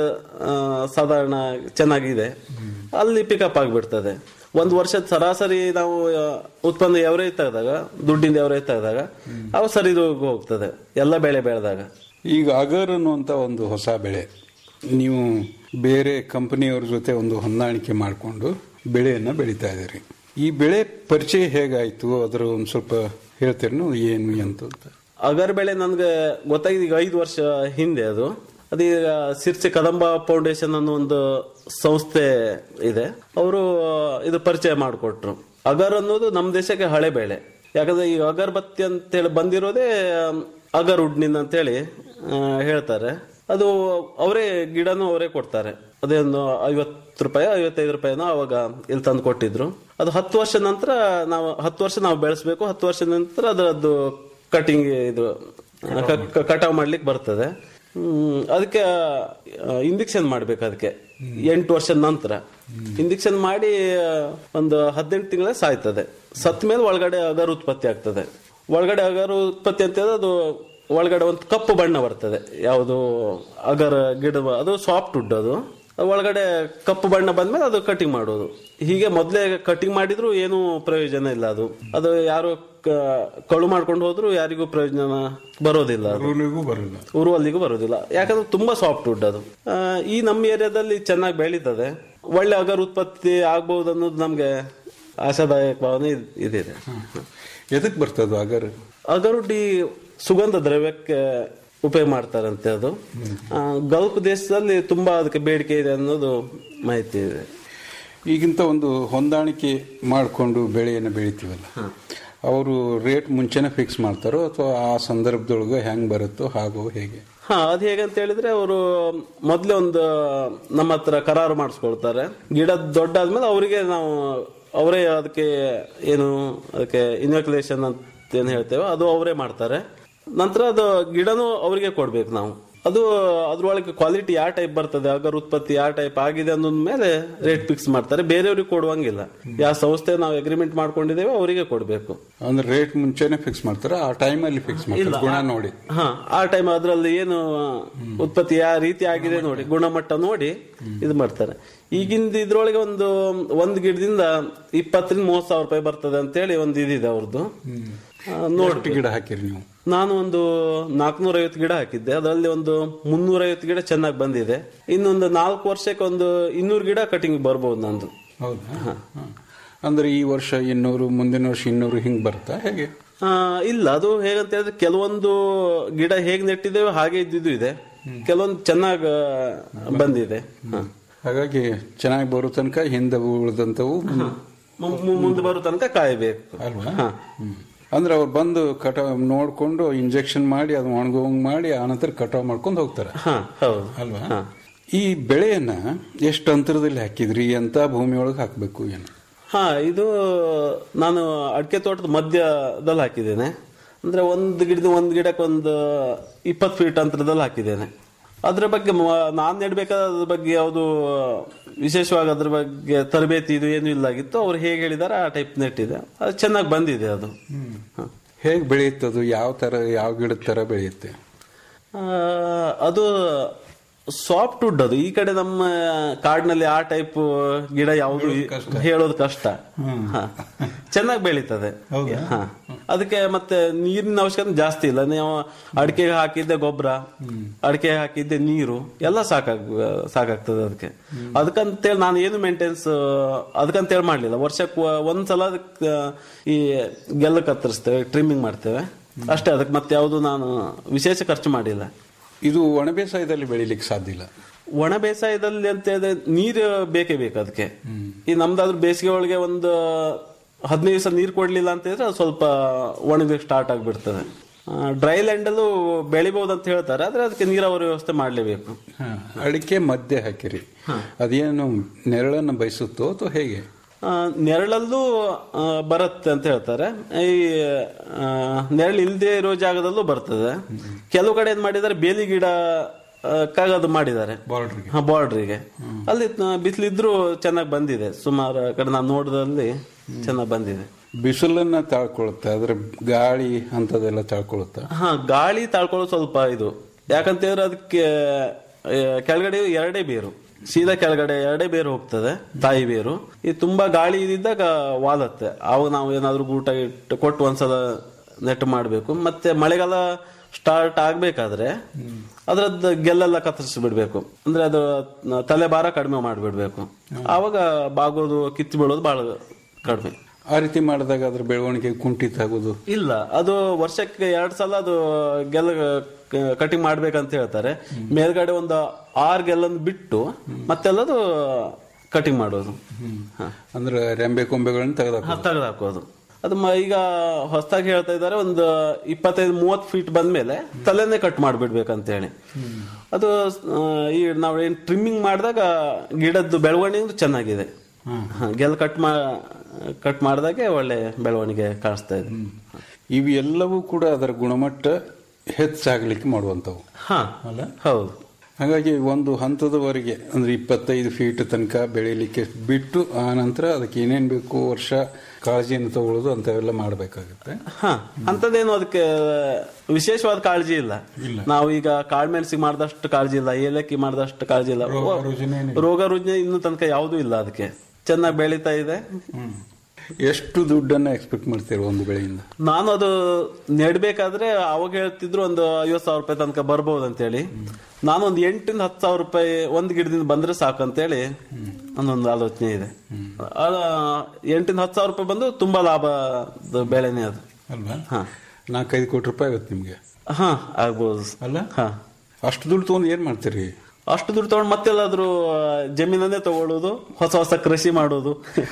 ಸಾಧಾರಣ ಚೆನ್ನಾಗಿದೆ ಅಲ್ಲಿ ಪಿಕಪ್ ಆಗಿಬಿಡ್ತದೆ ಒಂದು ವರ್ಷದ ಸರಾಸರಿ ನಾವು ಆ, ಉತ್ಪನ್ನ ಎವರೇಜ್ ತೆಗೆದಾಗ ದುಡ್ಡಿಂದ ಎವರೇಜ್ ತೆಗೆದಾಗ ಅವು ಸರಿದು ಹೋಗ್ತದೆ ಎಲ್ಲ ಬೆಳೆ ಬೆಳೆದಾಗ ಈಗ ಅಗರ್ ಅನ್ನುವಂತ ಒಂದು ಹೊಸ ಬೆಳೆ ನೀವು ಬೇರೆ ಕಂಪನಿಯವ್ರ ಜೊತೆ ಒಂದು ಹೊಂದಾಣಿಕೆ ಮಾಡಿಕೊಂಡು ಬೆಳೆಯನ್ನ ಬೆಳೀತಾ ಇದ್ದೀರಿ ಈ ಬೆಳೆ ಪರಿಚಯ ಹೇಗಾಯ್ತು ಅದರ ಒಂದು ಸ್ವಲ್ಪ ಹೇಳ್ತೀರಿ ಏನು ಎಂತ ಅಂತ ಅಗರ್ ಬೆಳೆ ನನ್ಗೆ ಗೊತ್ತಾಗಿದೆ ಈಗ ಐದು ವರ್ಷ ಹಿಂದೆ ಅದು ಅದೀಗ ಸಿರ್ಸಿ ಕದಂಬ ಫೌಂಡೇಶನ್ ಅನ್ನೋ ಒಂದು ಸಂಸ್ಥೆ ಇದೆ ಅವರು ಇದು ಪರಿಚಯ ಮಾಡಿಕೊಟ್ರು ಅಗರ್ ಅನ್ನೋದು ನಮ್ಮ ದೇಶಕ್ಕೆ ಹಳೆ ಬೆಳೆ ಯಾಕಂದ್ರೆ ಈ ಅಗರ್ಬತ್ತಿ ಅಂತೇಳಿ ಬಂದಿರೋದೇ ಅಗರ್ ಉಡ್ನಿಂದ ಅಂತೇಳಿ ಆ, ಹೇಳ್ತಾರೆ ಅದು ಅವರೇ ಗಿಡನೂ ಅವರೇ ಕೊಡ್ತಾರೆ ಅದೇ ಒಂದು ಐವತ್ತು ರೂಪಾಯಿ ಐವತ್ತೈದು ರೂಪಾಯಿನೋ ಅವಾಗ ಇಲ್ಲಿ ತಂದು ಕೊಟ್ಟಿದ್ರು ಅದು ಹತ್ತು ವರ್ಷ ನಂತರ ನಾವು ಹತ್ತು ವರ್ಷ ನಾವು ಬೆಳೆಸ್ಬೇಕು ಹತ್ತು ವರ್ಷದ ನಂತರ ಅದರದ್ದು ಕಟಿಂಗ್ ಇದು ಕಟಾವ್ ಮಾಡ್ಲಿಕ್ಕೆ ಬರ್ತದೆ ಹ್ಮ್, ಅದಕ್ಕೆ ಇಂಜೆಕ್ಷನ್ ಮಾಡ್ಬೇಕು ಅದಕ್ಕೆ ಎಂಟು ವರ್ಷದ ನಂತರ ಇಂಜೆಕ್ಷನ್ ಮಾಡಿ ಆ, ಒಂದು ಹದಿನೆಂಟು ತಿಂಗಳ ಸಾಯ್ತದೆ ಸತ್ ಮೇಲೆ ಒಳಗಡೆ ಅಗರ್ ಉತ್ಪತ್ತಿ ಆಗ್ತದೆ ಒಳಗಡೆ ಅಗರ್ ಉತ್ಪತ್ತಿ ಅಂತ ಹೇಳಿದ್ರೆ ಅದು ಒಳಗಡೆ ಒಂದು ಕಪ್ಪು ಬಣ್ಣ ಬರ್ತದೆ ಯಾವುದು ಅಗರ್ ಗಿಡ ಅದು ಸಾಫ್ಟ್ ವುಡ್ ಅದು ಒಳಗಡೆ ಕಪ್ಪು ಬಣ್ಣ ಬಂದ್ಮೇಲೆ ಅದು ಕಟಿಂಗ್ ಮಾಡೋದು ಹೀಗೆ ಮೊದಲೇ ಕಟಿಂಗ್ ಮಾಡಿದ್ರು ಏನು ಪ್ರಯೋಜನ ಇಲ್ಲ ಅದು ಅದು ಯಾರು ಕ- ಕಳು ಮಾಡ್ಕೊಂಡು ಹೋದ್ರು ಯಾರಿಗೂ ಪ್ರಯೋಜನ ಬರೋದಿಲ್ಲ ಅದು ರೂಲಿಗೂ ಬರಲ್ಲ ಉರುವಲ್ಲಿಗೂ ಬರೋದಿಲ್ಲ ಯಾಕಂದ್ರೆ ತುಂಬಾ ಸಾಫ್ಟ್ ವುಡ್ ಅದು ಆ, ಈ ನಮ್ಮ ಏರಿಯಾದಲ್ಲಿ ಚೆನ್ನಾಗಿ ಬೆಳೀತದೆ ಒಳ್ಳೆ ಅಗರ್ ಉತ್ಪತ್ತಿ ಆಗ್ಬಹುದು ಅನ್ನೋದು ನಮ್ಗೆ ಆಶಾದಾಯಕ ಭಾವನೆ ಇದ್- ಇದಿದೆ ಎದಕ್ ಬರ್ತದ ಅಗರ್ ಅಗರುಡ್ಡಿ ಸುಗಂಧ ದ್ರವ್ಯಕ್ಕೆ ಉಪಯೋಗ ಮಾಡ್ತಾರಂತೆ ಅದು ಆ, ಗಲ್ಫ್ ದೇಶದಲ್ಲಿ ತುಂಬಾ ಅದಕ್ಕೆ ಬೇಡಿಕೆ ಇದೆ ಅನ್ನೋದು ಮಾಹಿತಿ ಇದೆ ಈಗಿಂತ ಒಂದು ಹೊಂದಾಣಿಕೆ ಮಾಡಿಕೊಂಡು ಬೆಳೆಯನ್ನು ಬೆಳಿತೀವಲ್ಲ ಅವರು ರೇಟ್ ಮುಂಚೆನೆ ಫಿಕ್ಸ್ ಮಾಡ್ತಾರೋ ಅಥವಾ ಆ ಸಂದರ್ಭದೊಳಗೆ ಹೆಂಗ್ ಬರುತ್ತೋ ಹಾಗೂ ಹೇಗೆ ಹಾ ಅದು ಹೇಗೆ ಅಂತ ಹೇಳಿದ್ರೆ ಅವರು ಮೊದ್ಲೇ ಒಂದು ನಮ್ಮ ಹತ್ರ ಕರಾರು ಮಾಡಿಸ್ಕೊಳ್ತಾರೆ ಗಿಡ ದೊಡ್ಡ ಆದ್ಮೇಲೆ ಅವರಿಗೆ ನಾವು ಅವರೇ ಅದಕ್ಕೆ ಏನು ಅದಕ್ಕೆ ಇನ್ವೆಕ್ಯುಲೇಷನ್ ಅಂತ ಏನು ಹೇಳ್ತೇವೆ ಅದು ಅವರೇ ಮಾಡ್ತಾರೆ ನಂತರ ಅದು ಗಿಡನೂ ಅವರಿಗೆ ಕೊಡ್ಬೇಕು ನಾವು ಅದು ಅದ್ರೊಳಗೆ ಕ್ವಾಲಿಟಿ ಯಾವ ಟೈಪ್ ಬರ್ತದೆ ಅಗರ್ ಉತ್ಪತ್ತಿ ಯಾವ ಟೈಪ್ ಆಗಿದೆ ಅನ್ನೋದ್ ಮೇಲೆ ರೇಟ್ ಫಿಕ್ಸ್ ಮಾಡ್ತಾರೆ ಬೇರೆಯವ್ರಿಗೆ ಕೊಡುವಂಗಿಲ್ಲ ಯಾವ ಸಂಸ್ಥೆ ನಾವು ಅಗ್ರಿಮೆಂಟ್ ಮಾಡ್ಕೊಂಡಿದ್ದೇವೆ ಅವರಿಗೆ ಕೊಡಬೇಕು ಅಂದ್ರೆ ರೇಟ್ ಮುಂಚೆನೆ ಫಿಕ್ಸ್ ಮಾಡ್ತಾರೆ ಆ ಟೈಮಲ್ಲಿ ಫಿಕ್ಸ್ ಮಾಡ್ತಾರೆ ಗುಣ ನೋಡಿ ಹಾ ಆ ಟೈಮ್ ಅದ್ರಲ್ಲಿ ಏನು ಉತ್ಪತ್ತಿ ಯಾವ ರೀತಿ ಆಗಿದೆ ನೋಡಿ ಗುಣಮಟ್ಟ ನೋಡಿ ಇದು ಮಾಡ್ತಾರೆ ಈಗಿಂದ ಇದ್ರೊಳಗೆ ಒಂದು ಒಂದ್ ಗಿಡದಿಂದ ಇಪ್ಪತ್ತರಿಂದ ಮೂವತ್ ಸಾವಿರ ರೂಪಾಯಿ ಬರ್ತದೆ ಅಂತೇಳಿ ಒಂದು ಇದಿದೆ ಅವ್ರದ್ದು ಎಷ್ಟು ಗಿಡ ಹಾಕಿರಿ ನೀವು ನಾನು ಒಂದು ನಾಲ್ಕನೂರ ಐವತ್ತು ಗಿಡ ಹಾಕಿದ್ದೆ ಅದರಲ್ಲಿ ಒಂದು ಮುನ್ನೂರ ಐವತ್ತು ಗಿಡ ಚೆನ್ನಾಗಿ ಬಂದಿದೆ ಇನ್ನೊಂದು ನಾಲ್ಕು ವರ್ಷಕ್ಕೆ ಒಂದು ಇನ್ನೂರು ಗಿಡ ಕಟಿಂಗ್ ಬರ್ಬೋದು ನಂದು ಹೌದಾ ಹ. ಅಂದ್ರೆ ಈ ವರ್ಷ ಇನ್ನೂರು ಮುಂದಿನ ವರ್ಷ ಇನ್ನೂರು ಹಿಂಗ್ ಬರುತ್ತಾ ಹೇಗೆ ಆ, ಇಲ್ಲ ಅದು ಹೇಗಂತ ಹೇಳಿದ್ರೆ ಕೆಲವೊಂದು ಗಿಡ ಹೇಗ್ ನೆಟ್ಟಿದ್ದೇವೆ ಹಾಗೆ ಇದ್ದಿದ್ದು ಇದೆ ಕೆಲವೊಂದು ಚೆನ್ನಾಗಿ ಬಂದಿದೆ ಹ. ಹಾಗಾಗಿ ಚೆನ್ನಾಗಿ ಬರೋ ತನಕ ಹಿಂದೆ ಉಳಿದಂತವು ಮು- ಮು- ಮುಂದೆ ಬರೋ ತನಕ ಕಾಯಬೇಕು ಅಲ್ವಾ ಹ್ಮ್. ಅಂದ್ರೆ ಅವ್ರು ಬಂದು ಕಟಾವ್ ನೋಡ್ಕೊಂಡು ಇಂಜೆಕ್ಷನ್ ಮಾಡಿ ಅದು ಒಣಗೋಂಗ್ ಮಾಡಿ ಆನಂತರ ಕಟಾವ್ ಮಾಡ್ಕೊಂಡು ಹೋಗ್ತಾರೆ ಹಾ ಹೌದು ಅಲ್ವಾ ಈ ಬೆಳೆಯನ್ನ ಎಷ್ಟು ಅಂತರದಲ್ಲಿ ಹಾಕಿದ್ರಿ ಅಂತ ಭೂಮಿಯೊಳಗೆ ಹಾಕ್ಬೇಕು ಏನು ಹಾ ಇದು ನಾನು ಅಡಿಕೆ ತೋಟದ ಮಧ್ಯದಲ್ಲಿ ಹಾಕಿದ್ದೇನೆ ಅಂದ್ರೆ ಒಂದು ಗಿಡದ ಒಂದು ಗಿಡಕ್ಕೆ ಒಂದು ಇಪ್ಪತ್ತು ಫೀಟ್ ಅಂತರದಲ್ಲಿ ಹಾಕಿದ್ದೇನೆ ಅದ್ರ ಬಗ್ಗೆ ಮ- ನಾನ್ ನೆಡ್ಬೇಕಾದ ಅದ್ರ ಬಗ್ಗೆ ಯಾವುದು ವಿಶೇಷವಾಗಿ ಅದ್ರ ಬಗ್ಗೆ ತರಬೇತಿ ಇದು ಏನು ಇಲ್ಲಾಗಿತ್ತು ಅವ್ರು ಹೇಗೆ ಹೇಳಿದಾರೆ ಆ ಟೈಪ್ ನೆಟ್ಟಿದೆ ಅದು ಚೆನ್ನಾಗಿ ಬಂದಿದೆ ಅದು ಹ. ಹೇಗೆ ಬೆಳೆಯುತ್ತೆ ಅದು ಯಾವ ತರ ಯಾವ ಗಿಡದ ತರ ಬೆಳೆಯುತ್ತೆ ಆ, ಅದು ಸಾಫ್ಟ್ ವುಡ್ ಅದು ಈ ಕಡೆ ನಮ್ಮ ಕಾಡಿನಲ್ಲಿ ಆ ಟೈಪ್ ಗಿಡ ಯಾವುದು ಹೇಳೋದು ಕಷ್ಟ ಚೆನ್ನಾಗಿ ಬೆಳೀತದೆ ಹ. ಅದಕ್ಕೆ ಮತ್ತೆ ನೀರಿನ ಅವಶ್ಯಕತೆ ಜಾಸ್ತಿ ಇಲ್ಲ ನೀವು ಅಡಿಕೆಗೆ ಹಾಕಿದ್ದೆ ಗೊಬ್ಬರ ಅಡಿಕೆ ಹಾಕಿದ್ದೆ ನೀರು ಎಲ್ಲ ಸಾಕಾಗ್ ಸಾಕಾಗ್ತದೆ ಅದಕ್ಕೆ ಅದಕ್ಕಂತೇಳಿ ನಾನು ಏನು ಮೇಂಟೆನ್ಸ್ ಅದಕ್ಕಂತೇಳಿ ಮಾಡ್ಲಿಲ್ಲ ವರ್ಷಕ್ಕೆ ಒ- ಒಂದ್ಸಲ ಅದಕ್ಕೆ ಈ ಗೆಲ್ಲ ಕತ್ತರಿಸ್ತೇವೆ ಟ್ರಿಮ್ಮಿಂಗ್ ಮಾಡ್ತೇವೆ ಅಷ್ಟೇ ಅದಕ್ಕೆ ಮತ್ತೆ ಯಾವುದು ನಾನು ವಿಶೇಷ ಖರ್ಚು ಮಾಡಿಲ್ಲ ಇದು ಒಣ ಬೇಸಾಯದಲ್ಲಿ ಬೆಳಿಲಿಕ್ಕೆ ಸಾಧ್ಯ ಇಲ್ಲ ಒಣ ಬೇಸಾಯದಲ್ಲಿ ಅಂತ ಹೇಳಿದ್ರೆ ನೀರು ಬೇಕೇ ಬೇಕು ಅದಕ್ಕೆ ಈ ನಮ್ದಾದ್ರೂ ಬೇಸಿಗೆ ಒಳಗೆ ಒಂದು ಹದಿನೈದು ದಿವಸ ನೀರು ಕೊಡ್ಲಿಲ್ಲ ಅಂತ ಹೇಳಿದ್ರೆ ಅದು ಸ್ವಲ್ಪ ಒಣಗಕ್ಕೆ ಸ್ಟಾರ್ಟ್ ಆಗಿಬಿಡ್ತದೆ ಡ್ರೈ ಲ್ಯಾಂಡಲ್ಲೂ ಬೆಳಿಬಹುದು ಅಂತ ಹೇಳ್ತಾರೆ ಆದ್ರೆ ಅದಕ್ಕೆ ನೀರಾವರಿ ವ್ಯವಸ್ಥೆ ಮಾಡಲೇಬೇಕು ಹ. ಅಡಿಕೆ ಮಧ್ಯೆ ಹಾಕಿರಿ ಅದೇನು ನೆರಳನ್ನು ಬಯಸುತ್ತೋ ಅಥವಾ ಹೇಗೆ ಆ, ನೆರಳಲ್ಲೂ ಆ, ಬರುತ್ತೆ ಅಂತ ಹೇಳ್ತಾರೆ ಈ ಆ, ನೆರಳು ಇಲ್ಲದೆ ಇರೋ ಜಾಗದಲ್ಲೂ ಬರ್ತದೆ ಕೆಲವು ಕಡೆ ಏನ್ ಮಾಡಿದ್ದಾರೆ ಬೇಲಿ ಗಿಡ ಆ, ಕಾಗದು ಮಾಡಿದ್ದಾರೆ ಬಾರ್ಡ್ರಿಗೆ ಹಾ ಬಾರ್ಡ್ರಿಗೆ ಅಲ್ಲಿ ಬಿಸಿಲಿದ್ರು ಚೆನ್ನಾಗಿ ಬಂದಿದೆ ಸುಮಾರು ಕಡೆ ನಾನು ನೋಡಿದಲ್ಲಿ ಚೆನ್ನಾಗಿ ಬಂದಿದೆ ಬಿಸಿಲನ್ನ ತಾಳ್ಕೊಳುತ್ತೆ ಅದ್ರ ಗಾಳಿ ಅಂತದೆಲ್ಲ ತಾಳ್ಕೊಳುತ್ತಾ ಹಾ ಗಾಳಿ ತಾಳ್ಕೊಳ್ಳೋದು ಸ್ವಲ್ಪ ಇದು ಯಾಕಂತ ಹೇಳಿದ್ರೆ ಅದಕ್ಕೆ ಆ, ಕೆಳಗಡೆ ಎರಡೇ ಬೇರು ಸೀದಾ ಕೆಳಗಡೆ ಎರಡೇ ಬೇರು ಹೋಗ್ತದೆ ತಾಯಿ ಬೇರು ಇದು ತುಂಬಾ ಗಾಳಿ ಇದ್ದಾಗ ವಾಲತ್ತೆ ಅವಾಗ ನಾವು ಏನಾದ್ರೂ ಗೂಟ ಇಟ್ಟು ಕೊಟ್ಟು ಒಂದ್ಸಲ ನೆಟ್ ಮಾಡಬೇಕು ಮತ್ತೆ ಮಳೆಗಾಲ ಸ್ಟಾರ್ಟ್ ಆಗ್ಬೇಕಾದ್ರೆ ಅದ್ರದ್ದು ಗೆಲ್ಲೆಲ್ಲ ಕತ್ತರಿಸಿ ಬಿಡ್ಬೇಕು ಅಂದ್ರೆ ಅದು ತಲೆ ಭಾರ ಕಡಿಮೆ ಮಾಡಿಬಿಡ್ಬೇಕು ಆವಾಗ ಬಾಗೋದು ಕಿತ್ತು ಬೀಳೋದು ಬಹಳ ಕಡಿಮೆ ಆ ರೀತಿ ಮಾಡಿದಾಗ ಅದ್ರ ಬೆಳವಣಿಗೆ ಕುಂಠಿತ ಆಗೋದು ಇಲ್ಲ ಅದು ವರ್ಷಕ್ಕೆ ಎರಡ್ ಸಲ ಅದು ಗೆಲ್ಲ ಕಟಿಂಗ್ ಮಾಡ್ಬೇಕಂತ ಹೇಳ್ತಾರೆ ಮೇಲ್ಗಡೆ ಒಂದು ಆರ್ ಗೆಲ್ಲನ್ನು ಬಿಟ್ಟು ಮತ್ತೆಲ್ಲದು ಕಟಿಂಗ್ ಮಾಡೋದು ಹ. ಅಂದ್ರೆ ರೆಂಬೆ ಕೊಂಬೆಗಳನ್ನ ತೆಗೆದಾಕ ಹ, ತೆಗ್ದು ಹಾಕೋದು ಅದು ಮ- ಈಗ ಹೊಸದಾಗಿ ಹೇಳ್ತಾ ಇದ್ದಾರೆ ಒಂದು ಇಪ್ಪತ್ತೈದು ಮೂವತ್ತು ಫೀಟ್ ಬಂದ್ಮೇಲೆ ತಲೆನೇ ಕಟ್ ಮಾಡಿಬಿಡ್ಬೇಕಂತ ಹೇಳಿ ಅದು ಆ, ಈ ನಾವು ಏನ್ ಟ್ರಿಮ್ಮಿಂಗ್ ಮಾಡಿದಾಗ ಗಿಡದ್ದು ಬೆಳವಣಿಗೆ ಚೆನ್ನಾಗಿದೆ ಹ, ಗೆಲ್ ಕಟ್ ಮಾ ಕಟ್ ಮಾಡಿದಾಗೆ ಒಳ್ಳೆ ಬೆಳವಣಿಗೆ ಕಾಣಿಸ್ತಾ ಇದೆ ಇವು ಎಲ್ಲವೂ ಕೂಡ ಅದರ ಗುಣಮಟ್ಟ ಹೆಚ್ಚಾಗ್ಲಿಕ್ಕೆ ಮಾಡುವಂತವು ಹಾ ಅಲ್ಲ ಹೌದು ಹಾಗಾಗಿ ಒಂದು ಹಂತದವರೆಗೆ ಅಂದ್ರೆ ಇಪ್ಪತ್ತೈದು ಫೀಟ್ ತನಕ ಬೆಳೀಲಿಕ್ಕೆ ಬಿಟ್ಟು ಆ ನಂತರ ಅದಕ್ಕೆ ಏನೇನ್ ಬೇಕು ವರ್ಷ ಕಾಳಜಿಯನ್ನು ತಗೊಳ್ಳೋದು ಅಂತವೆಲ್ಲ ಮಾಡಬೇಕಾಗುತ್ತೆ ಹಾ ಅಂತದೇನು ಅದಕ್ಕೆ ವಿಶೇಷವಾದ ಕಾಳಜಿ ಇಲ್ಲ ನಾವು ಈಗ ಕಾಳ್ಮೆಣಸಿಗೆ ಮಾಡಿದಷ್ಟು ಕಾಳಜಿ ಇಲ್ಲ ಏಲಕ್ಕಿ ಮಾಡಿದಷ್ಟು ಕಾಳಜಿ ಇಲ್ಲ ರೋಗ ರುಜಿನ ಇನ್ನು ತನಕ ಯಾವುದೂ ಇಲ್ಲ ಅದಕ್ಕೆ ಚೆನ್ನಾಗಿ ಬೆಳೀತಾ ಇದೆ ಎಷ್ಟು ದುಡ್ಡನ್ನ ಎಕ್ಸ್ಪೆಕ್ಟ್ ಮಾಡ್ತೀರ ಒಂದು ಬೆಳೆಯಿಂದ ನಾನು ಅದು ನೆಡ್ಬೇಕಾದ್ರೆ ಅವಾಗ ಹೇಳ್ತಿದ್ರು ಒಂದು ಐವತ್ತು ಸಾವಿರ ರೂಪಾಯಿ ತನಕ ಬರ್ಬೋದು ಅಂತೇಳಿ ನಾನು ಒಂದು ಎಂಟರಿಂದ ಹತ್ತು ಸಾವಿರ ರೂಪಾಯಿ ಒಂದು ಗಿಡದಿಂದ ಬಂದ್ರೆ ಸಾಕು ಅಂತೇಳಿ ನನ್ನೊಂದು ಆಲೋಚನೆ ಇದೆ ಆ, ಎಂಟರಿಂದ ಹತ್ತು ಸಾವಿರ ರೂಪಾಯಿ ಬಂದು ತುಂಬಾ ಲಾಭದ ಬೆಳೆನೇ ಅದು ಅಲ್ವಾ ಹಾ ನಾಲ್ಕೈದು ಕೋಟಿ ರೂಪಾಯಿ ಆಗುತ್ತೆ ನಿಮ್ಗೆ ಹಾ ಆಗ್ಬೋದು ಅಲ್ಲ ಹಾ ಅಷ್ಟು ದುಡ್ಡು ತೊಗೊಂಡು ಏನ್ ಮಾಡ್ತೀರಿ ಅಷ್ಟು ದುಡ್ಡು ತಗೊಂಡು ಮತ್ತೆಲ್ಲಾದ್ರೂ ಆ, ಜಮೀನನ್ನೇ ತಗೊಳ್ಳೋದು ಹೊಸ ಹೊಸ ಕೃಷಿ ಮಾಡೋದು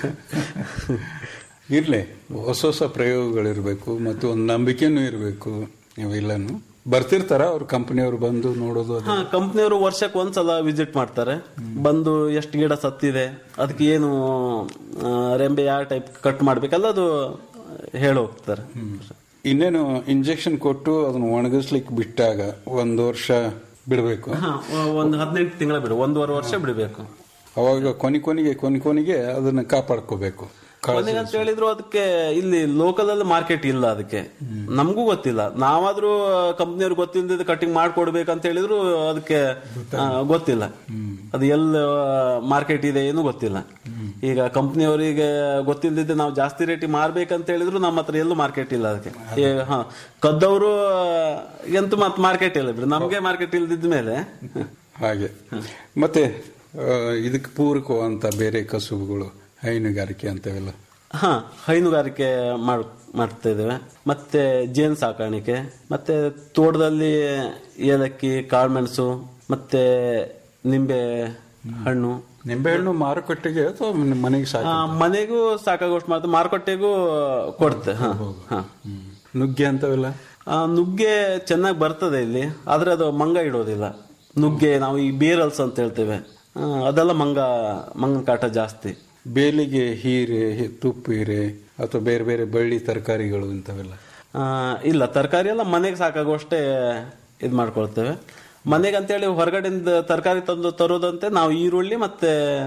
ಇರ್ಲಿ ಹೊಸ ಹೊಸ ಪ್ರಯೋಗಗಳಿರ್ಬೇಕು ಮತ್ತು ಒಂದು ನಂಬಿಕೆನೂ ಇರಬೇಕು ಇವೆಲ್ಲನು ಬರ್ತಿರ್ತಾರ ಅವ್ರ ಕಂಪನಿಯವ್ರು ಬಂದು ನೋಡೋದು ಅದು ಹಾ ಕಂಪ್ನಿಯವರು ವರ್ಷಕ್ಕೆ ಒಂದ್ಸಲ ವಿಸಿಟ್ ಮಾಡ್ತಾರೆ ಬಂದು ಎಷ್ಟು ಗಿಡ ಸತ್ತಿದೆ ಅದಕ್ಕೆ ಏನು ಆ, ರೆಂಬೆ ಯಾವ ಟೈಪ್ ಕಟ್ ಮಾಡ್ಬೇಕಲ್ಲ ಅದು ಹೇಳಿ ಹೋಗ್ತಾರೆ ಇನ್ನೇನು ಇಂಜೆಕ್ಷನ್ ಕೊಟ್ಟು ಅದನ್ನ ಒಣಗಿಸ್ಲಿಕ್ಕೆ ಬಿಟ್ಟಾಗ ಒಂದು ವರ್ಷ ಬಿಡಬೇಕು ಹಾ ಒಂದು ಹದಿನೆಂಟು ತಿಂಗಳ ಬಿಡು ಒಂದೂವರೆ ವರ್ಷ ಬಿಡಬೇಕು ಅವಾಗ ಕೊನೆ ಕೊನೆಗೆ ಕೊನೆ ಕೊನೆಗೆ ಅದನ್ನ ಕಾಪಾಡ್ಕೋಬೇಕು ಕೊನೆಗೆ ಅಂತ ಹೇಳಿದ್ರು ಅದಕ್ಕೆ ಇಲ್ಲಿ ಲೋಕಲ್ ಅಲ್ಲಿ ಮಾರ್ಕೆಟ್ ಇಲ್ಲ ಅದಕ್ಕೆ ನಮಗೂ ಗೊತ್ತಿಲ್ಲ ನಾವಾದ್ರೂ ಕಂಪ್ನಿಯವ್ರಿಗೆ ಗೊತ್ತಿಲ್ಲದ ಕಟಿಂಗ್ ಮಾಡ್ಕೊಡ್ಬೇಕಂತ ಹೇಳಿದ್ರು ಅದಕ್ಕೆ ಆ, ಗೊತ್ತಿಲ್ಲ ಅದು ಎಲ್ಲ ಮಾರ್ಕೆಟ್ ಇದೆ ಏನು ಗೊತ್ತಿಲ್ಲ ಈಗ ಕಂಪ್ನಿಯವರಿಗೆ ಗೊತ್ತಿಲ್ಲದಿದ್ದೆ ನಾವು ಜಾಸ್ತಿ ರೇಟಿಗೆ ಮಾರ್ಬೇಕಂತ ಹೇಳಿದ್ರು ನಮ್ಮ ಹತ್ರ ಎಲ್ಲೂ ಮಾರ್ಕೆಟ್ ಇಲ್ಲ ಅದಕ್ಕೆ ಏ, ಹಾ ಕದ್ದವರು ಎಂತೂ ಮತ್ ಮಾರ್ಕೆಟ್ ಇಲ್ಲ ಬಿಡು ನಮ್ಗೆ ಮಾರ್ಕೆಟ್ ಇಲ್ದಿದ್ದ ಮೇಲೆ ಹಾಗೆ ಮತ್ತೆ ಆ, ಇದಕ್ಕೆ ಪೂರಕವಂತ ಬೇರೆ ಕಸುಬುಗಳು ಹೈನುಗಾರಿಕೆ ಅಂತವೆಲ್ಲ ಹಾ ಹೈನುಗಾರಿಕೆ ಮಾಡ್ ಮಾಡ್ತಾ ಇದ್ದೇವೆ ಮತ್ತೆ ಜೇನು ಸಾಕಾಣಿಕೆ ಮತ್ತೆ ತೋಟದಲ್ಲಿ ಏಲಕ್ಕಿ ಕಾಳುಮೆಣಸು ಮತ್ತೆ ನಿಂಬೆ ಹಣ್ಣು ನಿಂಬೆಹಣ್ಣು ಮಾರುಕಟ್ಟೆಗೆ ಅಥವಾ ಮನೆಗೆ ಸಾಕು ಆ, ಮನೆಗೂ ಸಾಕಾಗೋಷ್ಟು ಮಾತ್ರ ಮಾರುಕಟ್ಟೆಗೂ ಕೊಡುತ್ತೆ ಹಾ ಹಾ ನುಗ್ಗೆ ಅಂತವೆಲ್ಲ ಆ, ನುಗ್ಗೆ ಚೆನ್ನಾಗಿ ಬರ್ತದೆ ಇಲ್ಲಿ ಆದ್ರೆ ಅದು ಮಂಗ ಇಡೋದಿಲ್ಲ ನುಗ್ಗೆ ನಾವು ಈ ಬೇರಲ್ಸ್ ಅಂತ ಹೇಳ್ತೇವೆ ಆ, ಅದೆಲ್ಲ ಮಂಗ ಮಂಗನ ಕಾಟ ಜಾಸ್ತಿ ಬೇಲಿಗೆ ಹೀರೆ ಹಿ- ತುಪ್ಪ ಹೀರೆ ಅಥವಾ ಬೇರೆ ಬೇರೆ ಬಳ್ಳಿ ತರಕಾರಿಗಳು ಇಂಥವೆಲ್ಲ ಆ, ಇಲ್ಲ ತರಕಾರಿ ಎಲ್ಲ ಮನೆಗೆ ಸಾಕಾಗುವಷ್ಟೇ ಇದು ಮಾಡ್ಕೊಳ್ತೇವೆ ಮನೆಗೆ ಅಂತೇಳಿ ಹೊರಗಡೆಯಿಂದ ತರಕಾರಿ ತಂದು ತರೋದಂತೆ ನಾವು ಈರುಳ್ಳಿ ಮತ್ತೆ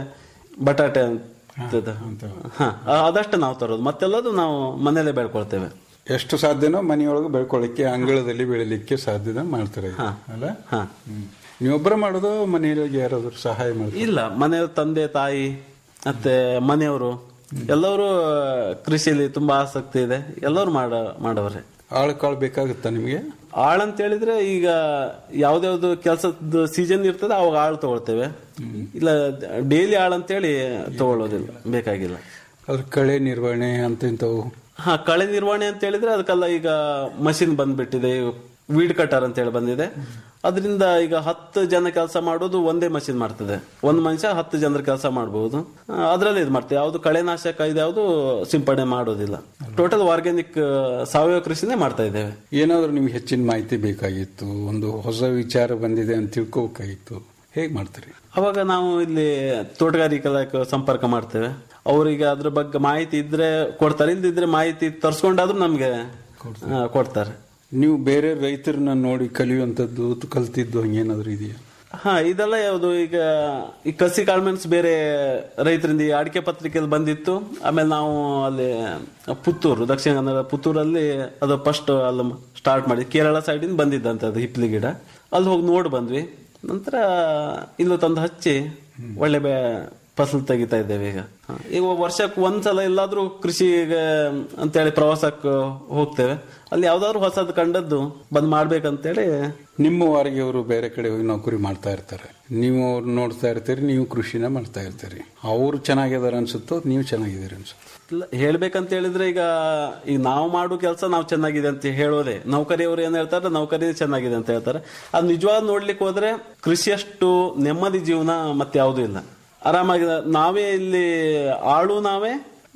ಬಟಾಟೆ ಅಂತ ಹಾ ಅದಷ್ಟೇ ನಾವು ತರೋದು ಮತ್ತೆಲ್ಲದು ನಾವು ಮನೇಲೆ ಬೆಳ್ಕೊಳ್ತೇವೆ ಎಷ್ಟು ಸಾಧ್ಯನೋ ಮನೆಯೊಳಗೆ ಬೆಳ್ಕೊಳ್ಳಿಕ್ಕೆ ಅಂಗಳದಲ್ಲಿ ಬೆಳಿಲಿಕ್ಕೆ ಸಾಧ್ಯನ ಮಾಡ್ತಾರೆ ಇದು. ಅಲ್ಲ ಹಾ ನೀವೊಬ್ಬರ ಮಾಡೋದು ಮನೆಯೊಳಗೆ ಯಾರಾದ್ರೂ ಸಹಾಯ ಮಾಡ್ತಾರೆ ಇಲ್ಲ ಮನೆ ತಂದೆ ತಾಯಿ ಮತ್ತೆ ಮನೆಯವರು ಎಲ್ಲರೂ ಕೃಷಿಯಲ್ಲಿ ತುಂಬಾ ಆಸಕ್ತಿ ಇದೆ ಎಲ್ಲರೂ ಮಾಡ ಮಾಡವ್ರೆ ಆಳು ಕಾಳು ಬೇಕಾಗುತ್ತಾ ನಿಮಗೆ ಆಳ್ ಅಂತ ಹೇಳಿದ್ರೆ ಈಗ ಯಾವ್ದಾವ್ದು ಕೆಲಸದ ಸೀಸನ್ ಇರ್ತದೆ ಅವಾಗ ಆಳ್ ತಗೊಳ್ತೇವೆ ಇಲ್ಲ ಡೈಲಿ ಆಳ್ ಅಂತೇಳಿ ತಗೊಳ್ಳೋದಿಲ್ಲ ಬೇಕಾಗಿಲ್ಲ ಅದ್ರ ಕಳೆ ನಿರ್ವಹಣೆ ಅಂತ ಇಂಥವು ಹಾ ಕಳೆ ನಿರ್ವಹಣೆ ಅಂತ ಹೇಳಿದ್ರೆ ಅದಕ್ಕೆಲ್ಲ ಈಗ ಮಷಿನ್ ಬಂದ್ಬಿಟ್ಟಿದೆ ವೀಡ್ ಕಟರ್ ಅಂತ ಹೇಳಿ ಬಂದಿದೆ ಅದರಿಂದ ಈಗ ಹತ್ತು ಜನ ಕೆಲಸ ಮಾಡೋದು ಒಂದೇ ಮಷಿನ್ ಮಾಡ್ತದೆ ಒಂದ್ ಮನುಷ್ಯ ಹತ್ತು ಜನರ ಕೆಲಸ ಮಾಡಬಹುದು ಅದರಲ್ಲಿ ಇದು ಮಾಡ್ತೇವೆ ಯಾವ್ದು ಕಳೆನಾಶಕ ಇದು ಯಾವ್ದು ಸಿಂಪಡಣೆ ಮಾಡೋದಿಲ್ಲ ಟೋಟಲ್ ಆರ್ಗ್ಯಾನಿಕ್ ಸಾವಯವ ಕೃಷಿನೇ ಮಾಡ್ತಾ ಇದ್ದೇವೆ ಏನಾದ್ರೂ ನಿಮ್ಗೆ ಹೆಚ್ಚಿನ ಮಾಹಿತಿ ಬೇಕಾಗಿತ್ತು ಒಂದು ಹೊಸ ವಿಚಾರ ಬಂದಿದೆ ಅಂತ ತಿಳ್ಕೋಬೇಕಾಗಿತ್ತು ಹೇಗ್ ಮಾಡ್ತೀರಿ ಅವಾಗ ನಾವು ಇಲ್ಲಿ ತೋಟಗಾರಿಕೆ ಇಲಾಖೆ ಸಂಪರ್ಕ ಮಾಡ್ತೇವೆ ಅವರಿಗೆ ಅದ್ರ ಬಗ್ಗೆ ಮಾಹಿತಿ ಇದ್ರೆ ಕೊಡ್ತಾರೆ ಇಲ್ದಿದ್ರೆ ಮಾಹಿತಿ ತರ್ಸ್ಕೊಂಡಾದ್ರೂ ನಮ್ಗೆ ಆ, ಕೊಡ್ತಾರೆ ನೀವು ಬೇರೆ ರೈತರನ್ನ ನೋಡಿ ಕಲಿಯುವಂಥದ್ದು ಕಲ್ತಿದ್ದು ಹಂಗೇನಾದ್ರೂ ಇದೆಯಾ ಹಾ ಇದೆಲ್ಲ ಯಾವುದು ಈಗ ಈ ಕಸಿ ಕಾಳ್ಮೆನ್ಸ್ ಬೇರೆ ರೈತರಿಂದ ಈ ಅಡಿಕೆ ಪತ್ರಿಕೆಯಲ್ಲಿ ಬಂದಿತ್ತು ಆಮೇಲೆ ನಾವು ಅಲ್ಲಿ ಪುತ್ತೂರು ದಕ್ಷಿಣ ಕನ್ನಡ ಪುತ್ತೂರಲ್ಲಿ ಅದು ಫಸ್ಟ್ ಅಲ್ಲಿ ಸ್ಟಾರ್ಟ್ ಮಾಡಿ ಕೇರಳ ಸೈಡಿಂದ ಬಂದಿದ್ದಂತೆ ಅದು ಹಿಪ್ಲಿ ಗಿಡ ಅಲ್ಲಿ ಹೋಗಿ ನೋಡಿ ಬಂದ್ವಿ ನಂತರ ಇಲ್ಲೂ ತಂದು ಹಚ್ಚಿ ಒಳ್ಳೆ ಬೆ ಫಸಲು ತೆಗಿತಾ ಇದ್ದೇವೆ ಈಗ ಹ. ಈಗ ವರ್ಷಕ್ಕೆ ಒಂದ್ಸಲ ಎಲ್ಲಾದ್ರೂ ಕೃಷಿಗೆ ಅಂತೇಳಿ ಪ್ರವಾಸಕ್ಕೆ ಹೋಗ್ತೇವೆ ಅಲ್ಲಿ ಯಾವ್ದಾದ್ರು ಹೊಸದು ಕಂಡದ್ದು ಬಂದ್ ಮಾಡ್ಬೇಕಂತೇಳಿ ನಿಮ್ಮ ವಾರಿಗೆ ಅವರು ಬೇರೆ ಕಡೆ ಹೋಗಿ ನೌಕರಿ ಮಾಡ್ತಾ ಇರ್ತಾರೆ ನೀವು ಅವ್ರು ನೋಡ್ತಾ ಇರ್ತೀರಿ ನೀವು ಕೃಷಿನ ಮಾಡ್ತಾ ಇರ್ತೀರಿ ಅವ್ರು ಚೆನ್ನಾಗಿದಾರೆ ಅನ್ಸುತ್ತೋ ನೀವು ಚೆನ್ನಾಗಿದ್ದೀರಿ ಅನ್ಸುತ್ತೋ ಇಲ್ಲ ಹೇಳ್ಬೇಕಂತ ಹೇಳಿದ್ರೆ ಈಗ ಈಗ ನಾವು ಮಾಡೋ ಕೆಲಸ ನಾವು ಚೆನ್ನಾಗಿದೆ ಅಂತ ಹೇಳೋದೇ ನೌಕರಿಯವರು ಏನ್ ಹೇಳ್ತಾರೆ ನೌಕರಿ ಚೆನ್ನಾಗಿದೆ ಅಂತ ಹೇಳ್ತಾರೆ ಅದು ನಿಜವಾದ ನೋಡ್ಲಿಕ್ಕೆ ಹೋದ್ರೆ ಕೃಷಿಯಷ್ಟು ನೆಮ್ಮದಿ ಜೀವನ ಮತ್ತೆ ಯಾವುದೂ ಇಲ್ಲ ಆರಾಮಾಗಿ ನಾವೇ ಇಲ್ಲಿ ಆಳು ನಾವೇ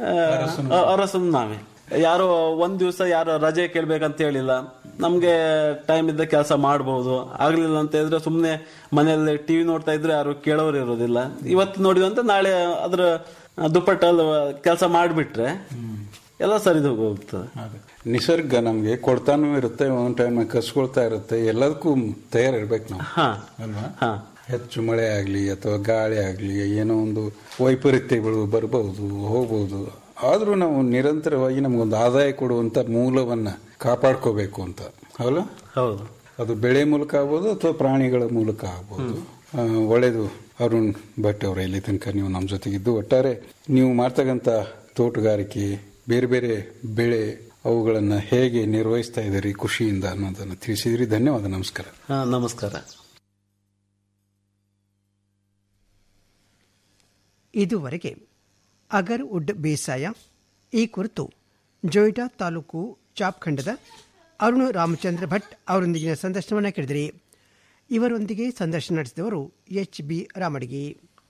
ಆ, ಅರಸನು ನಾವೇ ಯಾರೋ ಒಂದ್ ದಿವಸ ಯಾರೋ ರಜೆ ಕೇಳ್ಬೇಕಂತ ಹೇಳಿಲ್ಲ ನಮ್ಗೆ ಟೈಮ್ ಇದ್ದ ಕೆಲಸ ಮಾಡಬಹುದು ಆಗ್ಲಿಲ್ಲ ಅಂತ ಹೇಳಿದ್ರೆ ಸುಮ್ನೆ ಮನೆಯಲ್ಲಿ ಟಿವಿ ನೋಡ್ತಾ ಇದ್ರೆ ಯಾರು ಕೇಳೋರು ಇರೋದಿಲ್ಲ ಇವತ್ತು ನೋಡಿದಂತೆ ನಾಳೆ ಅದ್ರ ದುಪ್ಪಟ್ಟಲ್ಲಿ ಕೆಲಸ ಮಾಡಿಬಿಟ್ರೆ ಎಲ್ಲ ಸರಿದು ಹೋಗ್ತದೆ ನಿಸರ್ಗ ನಮ್ಗೆ ಕೊಡ್ತಾನೂ ಇರುತ್ತೆ ಒಂದ್ ಟೈಮ್ ಕಸ್ಕೊಳ್ತಾ ಇರುತ್ತೆ ಎಲ್ಲದಕ್ಕೂ ತಯಾರಿರ್ಬೇಕು ನಾವು ಹಾ ಅಲ್ವಾ ಹಾ ಹೆಚ್ಚು ಮಳೆ ಆಗ್ಲಿ ಅಥವಾ ಗಾಳಿ ಆಗ್ಲಿ ಏನೋ ಒಂದು ವೈಪರೀತ್ಯಗಳು ಬರ್ಬಹುದು ಹೋಗ್ಬಹುದು ಆದ್ರೂ ನಾವು ನಿರಂತರವಾಗಿ ನಮ್ಗೊಂದು ಆದಾಯ ಕೊಡುವಂತ ಮೂಲವನ್ನ ಕಾಪಾಡ್ಕೋಬೇಕು ಅಂತ ಹೌದಾ ಹೌದು ಅದು ಬೆಳೆ ಮೂಲಕ ಆಗ್ಬೋದು ಅಥವಾ ಪ್ರಾಣಿಗಳ ಮೂಲಕ ಆಗ್ಬೋದು ಆ, ಒಳ್ಳೇದು ಅರುಣ್ ಭಟ್ ಅವರ ಇಲ್ಲಿ ತನಕ ನೀವು ನಮ್ಮ ಜೊತೆಗಿದ್ದು ಒಟ್ಟಾರೆ ನೀವು ಮಾಡ್ತಕ್ಕಂಥ ತೋಟಗಾರಿಕೆ ಬೇರೆ ಬೇರೆ ಬೆಳೆ ಅವುಗಳನ್ನ ಹೇಗೆ ನಿರ್ವಹಿಸ್ತಾ ಇದ್ದೀರಿ ಖುಷಿಯಿಂದ ಅನ್ನೋದನ್ನು ತಿಳಿಸಿದ್ರಿ ಧನ್ಯವಾದ ನಮಸ್ಕಾರ ಹಾ ನಮಸ್ಕಾರ ಇದುವರೆಗೆ ಅಗರ್ ಉಡ್ ಬೇಸಾಯ ಈ ಕುರಿತು ಜೊಯ್ಡಾ ತಾಲೂಕು ಚಾಪ್ಖಂಡದ ಅರುಣ್ ರಾಮಚಂದ್ರ ಭಟ್ ಅವರೊಂದಿಗಿನ ಸಂದರ್ಶನವನ್ನು ಕೇಳಿದಿರಿ ಇವರೊಂದಿಗೆ ಸಂದರ್ಶನ ನಡೆಸಿದವರು ಎಚ್ ಬಿ ರಾಮಡಿಗೆ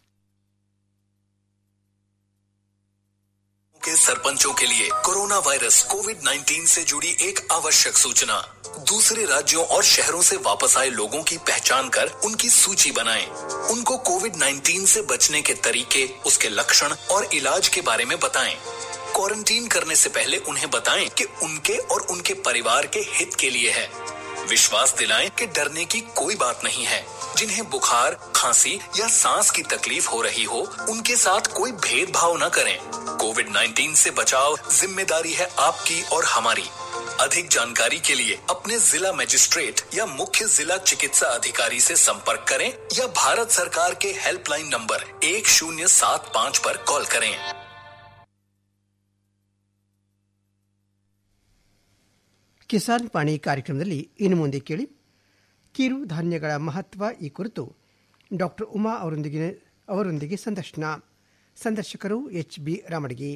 के सरपंचों के लिए कोरोना वायरस कोविड 19 से जुड़ी एक आवश्यक सूचना दूसरे राज्यों और शहरों से वापस आए लोगों की पहचान कर उनकी सूची बनाएं। उनको कोविड 19 से बचने के तरीके उसके लक्षण और इलाज के बारे में बताएं। क्वारंटीन करने से पहले उन्हें बताएं कि उनके और उनके परिवार के हित के लिए है विश्वास दिलाएं कि डरने की कोई बात नहीं है जिन्हें बुखार खांसी या सांस की तकलीफ हो रही हो उनके साथ कोई भेदभाव न करें कोविड 19 से बचाव जिम्मेदारी है आपकी और हमारी अधिक जानकारी के लिए अपने जिला मजिस्ट्रेट या मुख्य जिला चिकित्सा अधिकारी से संपर्क करें या भारत सरकार के हेल्पलाइन नंबर एक शून्य सात पाँच पर कॉल करें ಕಿಸಾನ್ ಪಾಣಿ ಕಾರ್ಯಕ್ರಮದಲ್ಲಿ ಇನ್ನು ಮುಂದೆ ಕೇಳಿ ಕಿರು ಧಾನ್ಯಗಳ ಮಹತ್ವ ಈ ಕುರಿತು ಡಾಕ್ಟರ್ ಉಮಾ ಅವರೊಂದಿಗೆ ಅವರೊಂದಿಗೆ ಸಂದರ್ಶನ ಸಂದರ್ಶಕರು ಎಚ್ ಬಿ ರಾಮಡಿಗೆ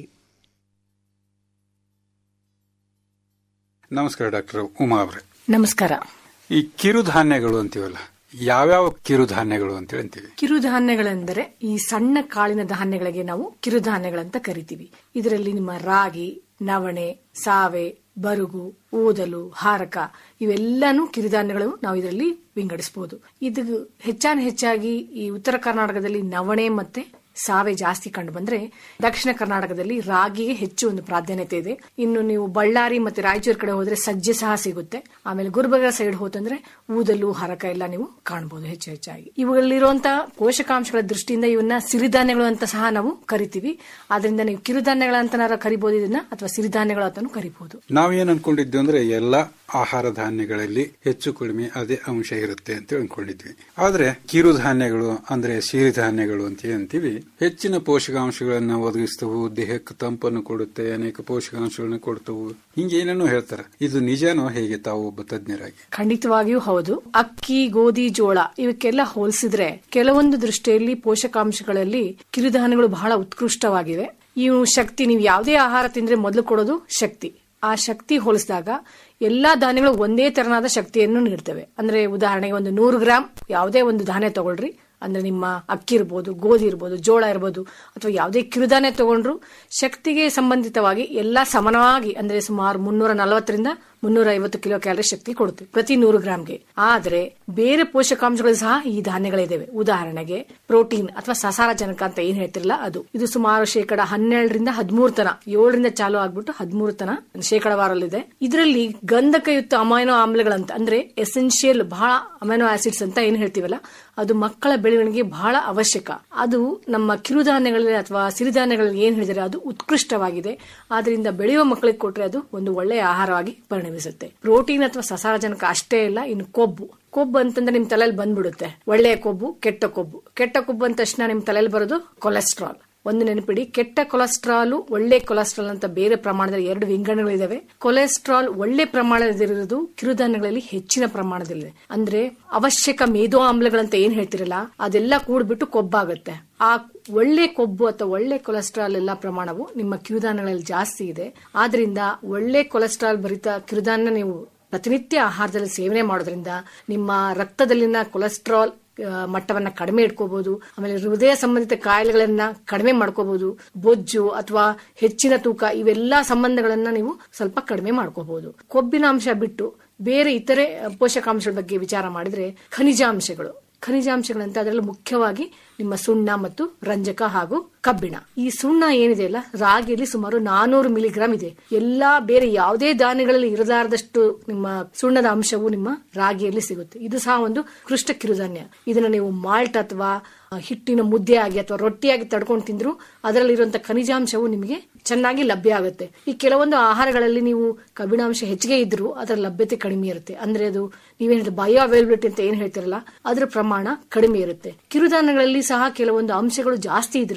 ನಮಸ್ಕಾರ ಡಾಕ್ಟರ್ ಉಮಾ ಅವರೇ ನಮಸ್ಕಾರ ಈ ಕಿರುಧಾನ್ಯಗಳು ಅಂತೀವಲ್ಲ ಯಾವ್ಯಾವ ಕಿರುಧಾನ್ಯಗಳು ಅಂತೇಳಿ ಅಂತೀವಿ ಕಿರುಧಾನ್ಯಗಳೆಂದರೆ ಈ ಸಣ್ಣ ಕಾಳಿನ ಧಾನ್ಯಗಳಿಗೆ ನಾವು ಕಿರುಧಾನ್ಯಗಳಂತ ಕರಿತೀವಿ ಇದರಲ್ಲಿ ನಿಮ್ಮ ರಾಗಿ ನವಣೆ ಸಾವೆ ಬರುಗು ಊದಲು ಹಾರಕ ಇವೆಲ್ಲಾನು ಕಿರುಧಾನ್ಯಗಳು ನಾವು ಇದರಲ್ಲಿ ವಿಂಗಡಿಸಬಹುದು ಇದು ಹೆಚ್ಚಾನ ಹೆಚ್ಚಾಗಿ ಈ ಉತ್ತರ ಕರ್ನಾಟಕದಲ್ಲಿ ನವಣೆ ಮತ್ತೆ ಸಾವೆ ಜಾಸ್ತಿ ಕಂಡು ಬಂದ್ರೆ ದಕ್ಷಿಣ ಕರ್ನಾಟಕದಲ್ಲಿ ರಾಗಿಗೆ ಹೆಚ್ಚು ಒಂದು ಪ್ರಾಧಾನ್ಯತೆ ಇದೆ ಇನ್ನು ನೀವು ಬಳ್ಳಾರಿ ಮತ್ತೆ ರಾಯಚೂರು ಕಡೆ ಹೋದ್ರೆ ಸಜ್ಜೆ ಸಹ ಸಿಗುತ್ತೆ ಆಮೇಲೆ ಗುರುಬಗ ಸೈಡ್ ಹೋತಂದ್ರೆ ಊದಲು ಹರಕ ಎಲ್ಲ ನೀವು ಕಾಣಬಹುದು ಹೆಚ್ಚು ಹೆಚ್ಚಾಗಿ ಇವುಗಳಲ್ಲಿರುವಂತಹ ಪೋಷಕಾಂಶಗಳ ದೃಷ್ಟಿಯಿಂದ ಇವನ್ನ ಸಿರಿಧಾನ್ಯಗಳು ಅಂತ ಸಹ ನಾವು ಕರಿತೀವಿ ಆದ್ರಿಂದ ನೀವು ಕಿರುಧಾನ್ಯಗಳ ಅಂತ ಕರಿಬಹುದು ಇದನ್ನ ಅಥವಾ ಸಿರಿಧಾನ್ಯಗಳು ಅಂತಾನು ಕರಿಬಹುದು ನಾವೇನ್ ಅನ್ಕೊಂಡಿದ್ವಿ ಅಂದ್ರೆ ಎಲ್ಲಾ ಆಹಾರ ಧಾನ್ಯಗಳಲ್ಲಿ ಹೆಚ್ಚು ಕಡಿಮೆ ಅದೇ ಅಂಶ ಇರುತ್ತೆ ಅಂತ ಅನ್ಕೊಂಡಿದ್ವಿ ಆದ್ರೆ ಕಿರುಧಾನ್ಯಗಳು ಅಂದ್ರೆ ಸಿರಿಧಾನ್ಯಗಳು ಅಂತ ಅಂತೀವಿ ಹೆಚ್ಚಿನ ಪೋಷಕಾಂಶಗಳನ್ನ ಒದಗಿಸ್ತವು ದೇಹಕ್ಕೆ ತಂಪನ್ನು ಕೊಡುತ್ತೆ ಅನೇಕ ಪೋಷಕಾಂಶಗಳನ್ನ ಕೊಡ್ತವು ಹಿಂಗೇನೇನೋ ಹೇಳ್ತಾರೆ ಇದು ನಿಜಾನೋ ಹೇಗೆ ತಾವು ಒಬ್ಬ ತಜ್ಞರಾಗಿ ಖಂಡಿತವಾಗಿಯೂ ಹೌದು ಅಕ್ಕಿ ಗೋಧಿ ಜೋಳ ಇವಕ್ಕೆಲ್ಲ ಹೋಲಿಸಿದ್ರೆ ಕೆಲವೊಂದು ದೃಷ್ಟಿಯಲ್ಲಿ ಪೋಷಕಾಂಶಗಳಲ್ಲಿ ಕಿರುಧಾನ್ಯಗಳು ಬಹಳ ಉತ್ಕೃಷ್ಟವಾಗಿವೆ ಇವು ಶಕ್ತಿ ನೀವು ಯಾವುದೇ ಆಹಾರ ತಿಂದ್ರೆ ಮೊದಲು ಕೊಡೋದು ಶಕ್ತಿ ಆ ಶಕ್ತಿ ಹೋಲಿಸಿದಾಗ ಎಲ್ಲಾ ಧಾನ್ಯಗಳು ಒಂದೇ ತೆರನಾದ ಶಕ್ತಿಯನ್ನು ನೀಡ್ತವೆ ಅಂದ್ರೆ ಉದಾಹರಣೆಗೆ ಒಂದು ನೂರು ಗ್ರಾಂ ಯಾವುದೇ ಒಂದು ಧಾನ್ಯ ತಗೊಳ್ರಿ ಅಂದ್ರೆ ನಿಮ್ಮ ಅಕ್ಕಿ ಇರ್ಬೋದು ಗೋಧಿ ಇರ್ಬೋದು ಜೋಳ ಇರ್ಬೋದು ಅಥವಾ ಯಾವುದೇ ಕಿರುಧಾನ್ಯ ತಗೊಂಡ್ರು ಶಕ್ತಿಗೆ ಸಂಬಂಧಿತವಾಗಿ ಎಲ್ಲಾ ಸಮಾನವಾಗಿ ಅಂದ್ರೆ ಸುಮಾರು ಮುನ್ನೂರ ನಲವತ್ತರಿಂದ ಮುನ್ನೂರ ಐವತ್ತು ಕಿಲೋ ಕ್ಯಾಲರಿ ಶಕ್ತಿ ಕೊಡುತ್ತೆ ಪ್ರತಿ ನೂರು ಗ್ರಾಂಗೆ ಆದ್ರೆ ಬೇರೆ ಪೋಷಕಾಂಶಗಳು ಸಹ ಈ ಧಾನ್ಯಗಳಿದಾವೆ ಉದಾಹರಣೆಗೆ ಪ್ರೋಟೀನ್ ಅಥವಾ ಸಸಾರಜನಕ ಅಂತ ಏನ್ ಹೇಳ್ತಿರಲ್ಲ ಅದು ಇದು ಸುಮಾರು ಶೇಕಡ ಹನ್ನೆರಡರಿಂದ ಹದಿಮೂರು ತನ ಏಳರಿಂದ ಚಾಲು ಆಗ್ಬಿಟ್ಟು ಹದಿಮೂರು ತನ ಶೇಕಡವಾರಲ್ಲಿದೆ ಇದರಲ್ಲಿ ಗಂಧಕಯುಕ್ತ ಅಮೈನೋ ಆಮ್ಲಗಳಂತ ಅಂದ್ರೆ ಎಸೆನ್ಷಿಯಲ್ ಬಹಳ ಅಮೈನೋ ಆಸಿಡ್ಸ್ ಅಂತ ಏನ್ ಹೇಳ್ತೀವಲ್ಲ ಅದು ಮಕ್ಕಳ ಬೆಳವಣಿಗೆ ಬಹಳ ಅವಶ್ಯಕ ಅದು ನಮ್ಮ ಕಿರುಧಾನ್ಯಗಳಲ್ಲಿ ಅಥವಾ ಸಿರಿಧಾನ್ಯಗಳಲ್ಲಿ ಏನ್ ಹೇಳಿದರೆ ಅದು ಉತ್ಕೃಷ್ಟವಾಗಿದೆ ಆದ್ರಿಂದ ಬೆಳೆಯುವ ಮಕ್ಕಳಿಗೆ ಕೊಟ್ರೆ ಅದು ಒಂದು ಒಳ್ಳೆಯ ಆಹಾರವಾಗಿ ಪರಿಣಮಿಸುತ್ತೆ ಪ್ರೋಟೀನ್ ಅಥವಾ ಸಸಾರಜನಕ ಅಷ್ಟೇ ಇಲ್ಲ ಇನ್ನು ಕೊಬ್ಬು ಕೊಬ್ಬು ಅಂತಂದ್ರೆ ನಿಮ್ ತಲೆಯಲ್ಲಿ ಬಂದ್ಬಿಡುತ್ತೆ ಒಳ್ಳೆಯ ಕೊಬ್ಬು ಕೆಟ್ಟ ಕೊಬ್ಬು ಕೆಟ್ಟ ಕೊಬ್ಬು ಅಂದ ತಕ್ಷಣ ನಿಮ್ ತಲೆಯಲ್ಲಿ ಬರೋದು ಕೊಲೆಸ್ಟ್ರಾಲ್ ಒಂದು ನೆನಪಿಡಿ ಕೆಟ್ಟ ಕೊಲೆಸ್ಟ್ರಾಲ್ ಒಳ್ಳೆ ಕೊಲೆಸ್ಟ್ರಾಲ್ ಅಂತ ಬೇರೆ ಪ್ರಮಾಣದಲ್ಲಿ ಎರಡು ವಿಂಗಡಣೆಗಳಿದಾವೆ ಕೊಲೆಸ್ಟ್ರಾಲ್ ಒಳ್ಳೆ ಪ್ರಮಾಣದಲ್ಲಿರೋದು ಕಿರುಧಾನ್ಯಗಳಲ್ಲಿ ಹೆಚ್ಚಿನ ಪ್ರಮಾಣದಲ್ಲಿದೆ ಅಂದ್ರೆ ಅವಶ್ಯಕ ಮೇಧೋ ಆಮ್ಲಗಳಂತ ಏನ್ ಹೇಳ್ತಿರಲ್ಲ ಅದೆಲ್ಲ ಕೂಡ್ಬಿಟ್ಟು ಕೊಬ್ಬಾಗುತ್ತೆ ಆ ಒಳ್ಳೆ ಕೊಬ್ಬು ಅಥವಾ ಒಳ್ಳೆ ಕೊಲೆಸ್ಟ್ರಾಲ್ ಎಲ್ಲ ಪ್ರಮಾಣವು ನಿಮ್ಮ ಕಿರುಧಾನ್ಯಗಳಲ್ಲಿ ಜಾಸ್ತಿ ಇದೆ ಆದ್ರಿಂದ ಒಳ್ಳೆ ಕೊಲೆಸ್ಟ್ರಾಲ್ ಭರಿತ ಕಿರುಧಾನ್ಯ ನೀವು ಪ್ರತಿನಿತ್ಯ ಆಹಾರದಲ್ಲಿ ಸೇವನೆ ಮಾಡೋದ್ರಿಂದ ನಿಮ್ಮ ರಕ್ತದಲ್ಲಿನ ಕೊಲೆಸ್ಟ್ರಾಲ್ ಮಟ್ಟವನ್ನ ಕಡಿಮೆ ಇಟ್ಕೋಬಹುದು ಆಮೇಲೆ ಹೃದಯ ಸಂಬಂಧಿತ ಕಾಯಿಲೆಗಳನ್ನ ಕಡಿಮೆ ಮಾಡ್ಕೋಬಹುದು ಬೊಜ್ಜು ಅಥವಾ ಹೆಚ್ಚಿನ ತೂಕ ಇವೆಲ್ಲಾ ಸಂಬಂಧಗಳನ್ನ ನೀವು ಸ್ವಲ್ಪ ಕಡಿಮೆ ಮಾಡ್ಕೋಬಹುದು ಕೊಬ್ಬಿನ ಅಂಶ ಬಿಟ್ಟು ಬೇರೆ ಇತರೆ ಪೋಷಕಾಂಶಗಳ ಬಗ್ಗೆ ವಿಚಾರ ಮಾಡಿದ್ರೆ ಖನಿಜಾಂಶಗಳು ಖನಿಜಾಂಶಗಳಂತ ಅದರಲ್ಲಿ ಮುಖ್ಯವಾಗಿ ನಿಮ್ಮ ಸುಣ್ಣ ಮತ್ತು ರಂಜಕ ಹಾಗೂ ಕಬ್ಬಿಣ ಈ ಸುಣ್ಣ ಏನಿದೆ ಅಲ್ಲ ರಾಗಿಯಲ್ಲಿ ಸುಮಾರು ನಾನೂರು ಮಿಲಿಗ್ರಾಮ್ ಇದೆ ಎಲ್ಲಾ ಬೇರೆ ಯಾವುದೇ ಧಾನ್ಯಗಳಲ್ಲಿ ಇರಲಾರದಷ್ಟು ನಿಮ್ಮ ಸುಣ್ಣದ ಅಂಶವು ನಿಮ್ಮ ರಾಗಿಯಲ್ಲಿ ಸಿಗುತ್ತೆ ಇದು ಸಹ ಒಂದು ಕೃಷ್ಟ ಕಿರುಧಾನ್ಯ ಇದನ್ನ ನೀವು ಮಾಲ್ಟ್ ಅಥವಾ ಹಿಟ್ಟಿನ ಮುದ್ದೆ ಆಗಿ ಅಥವಾ ರೊಟ್ಟಿಯಾಗಿ ತಡ್ಕೊಂಡು ತಿಂದ್ರು ಅದರಲ್ಲಿರುವಂತಹ ಖನಿಜಾಂಶವು ನಿಮಗೆ ಚೆನ್ನಾಗಿ ಲಭ್ಯ ಆಗುತ್ತೆ ಈ ಕೆಲವೊಂದು ಆಹಾರಗಳಲ್ಲಿ ನೀವು ಕಬ್ಬಿಣಾಂಶ ಹೆಚ್ಚಿಗೆ ಇದ್ರೂ ಅದರ ಲಭ್ಯತೆ ಕಡಿಮೆ ಇರುತ್ತೆ ಅಂದ್ರೆ ಅದು ನೀವೇನ್ ಬಯೋ ಅವೈಲಬಿಲಿಟಿ ಅಂತ ಏನ್ ಹೇಳ್ತಿರಲ್ಲ ಅದರ ಪ್ರಮಾಣ ಕಡಿಮೆ ಇರುತ್ತೆ ಕಿರುಧಾನ್ಯಗಳಲ್ಲಿ ಸಹ ಕೆಲವೊಂದು ಅಂಶಗಳು ಜಾಸ್ತಿ ಇದ್ರೂ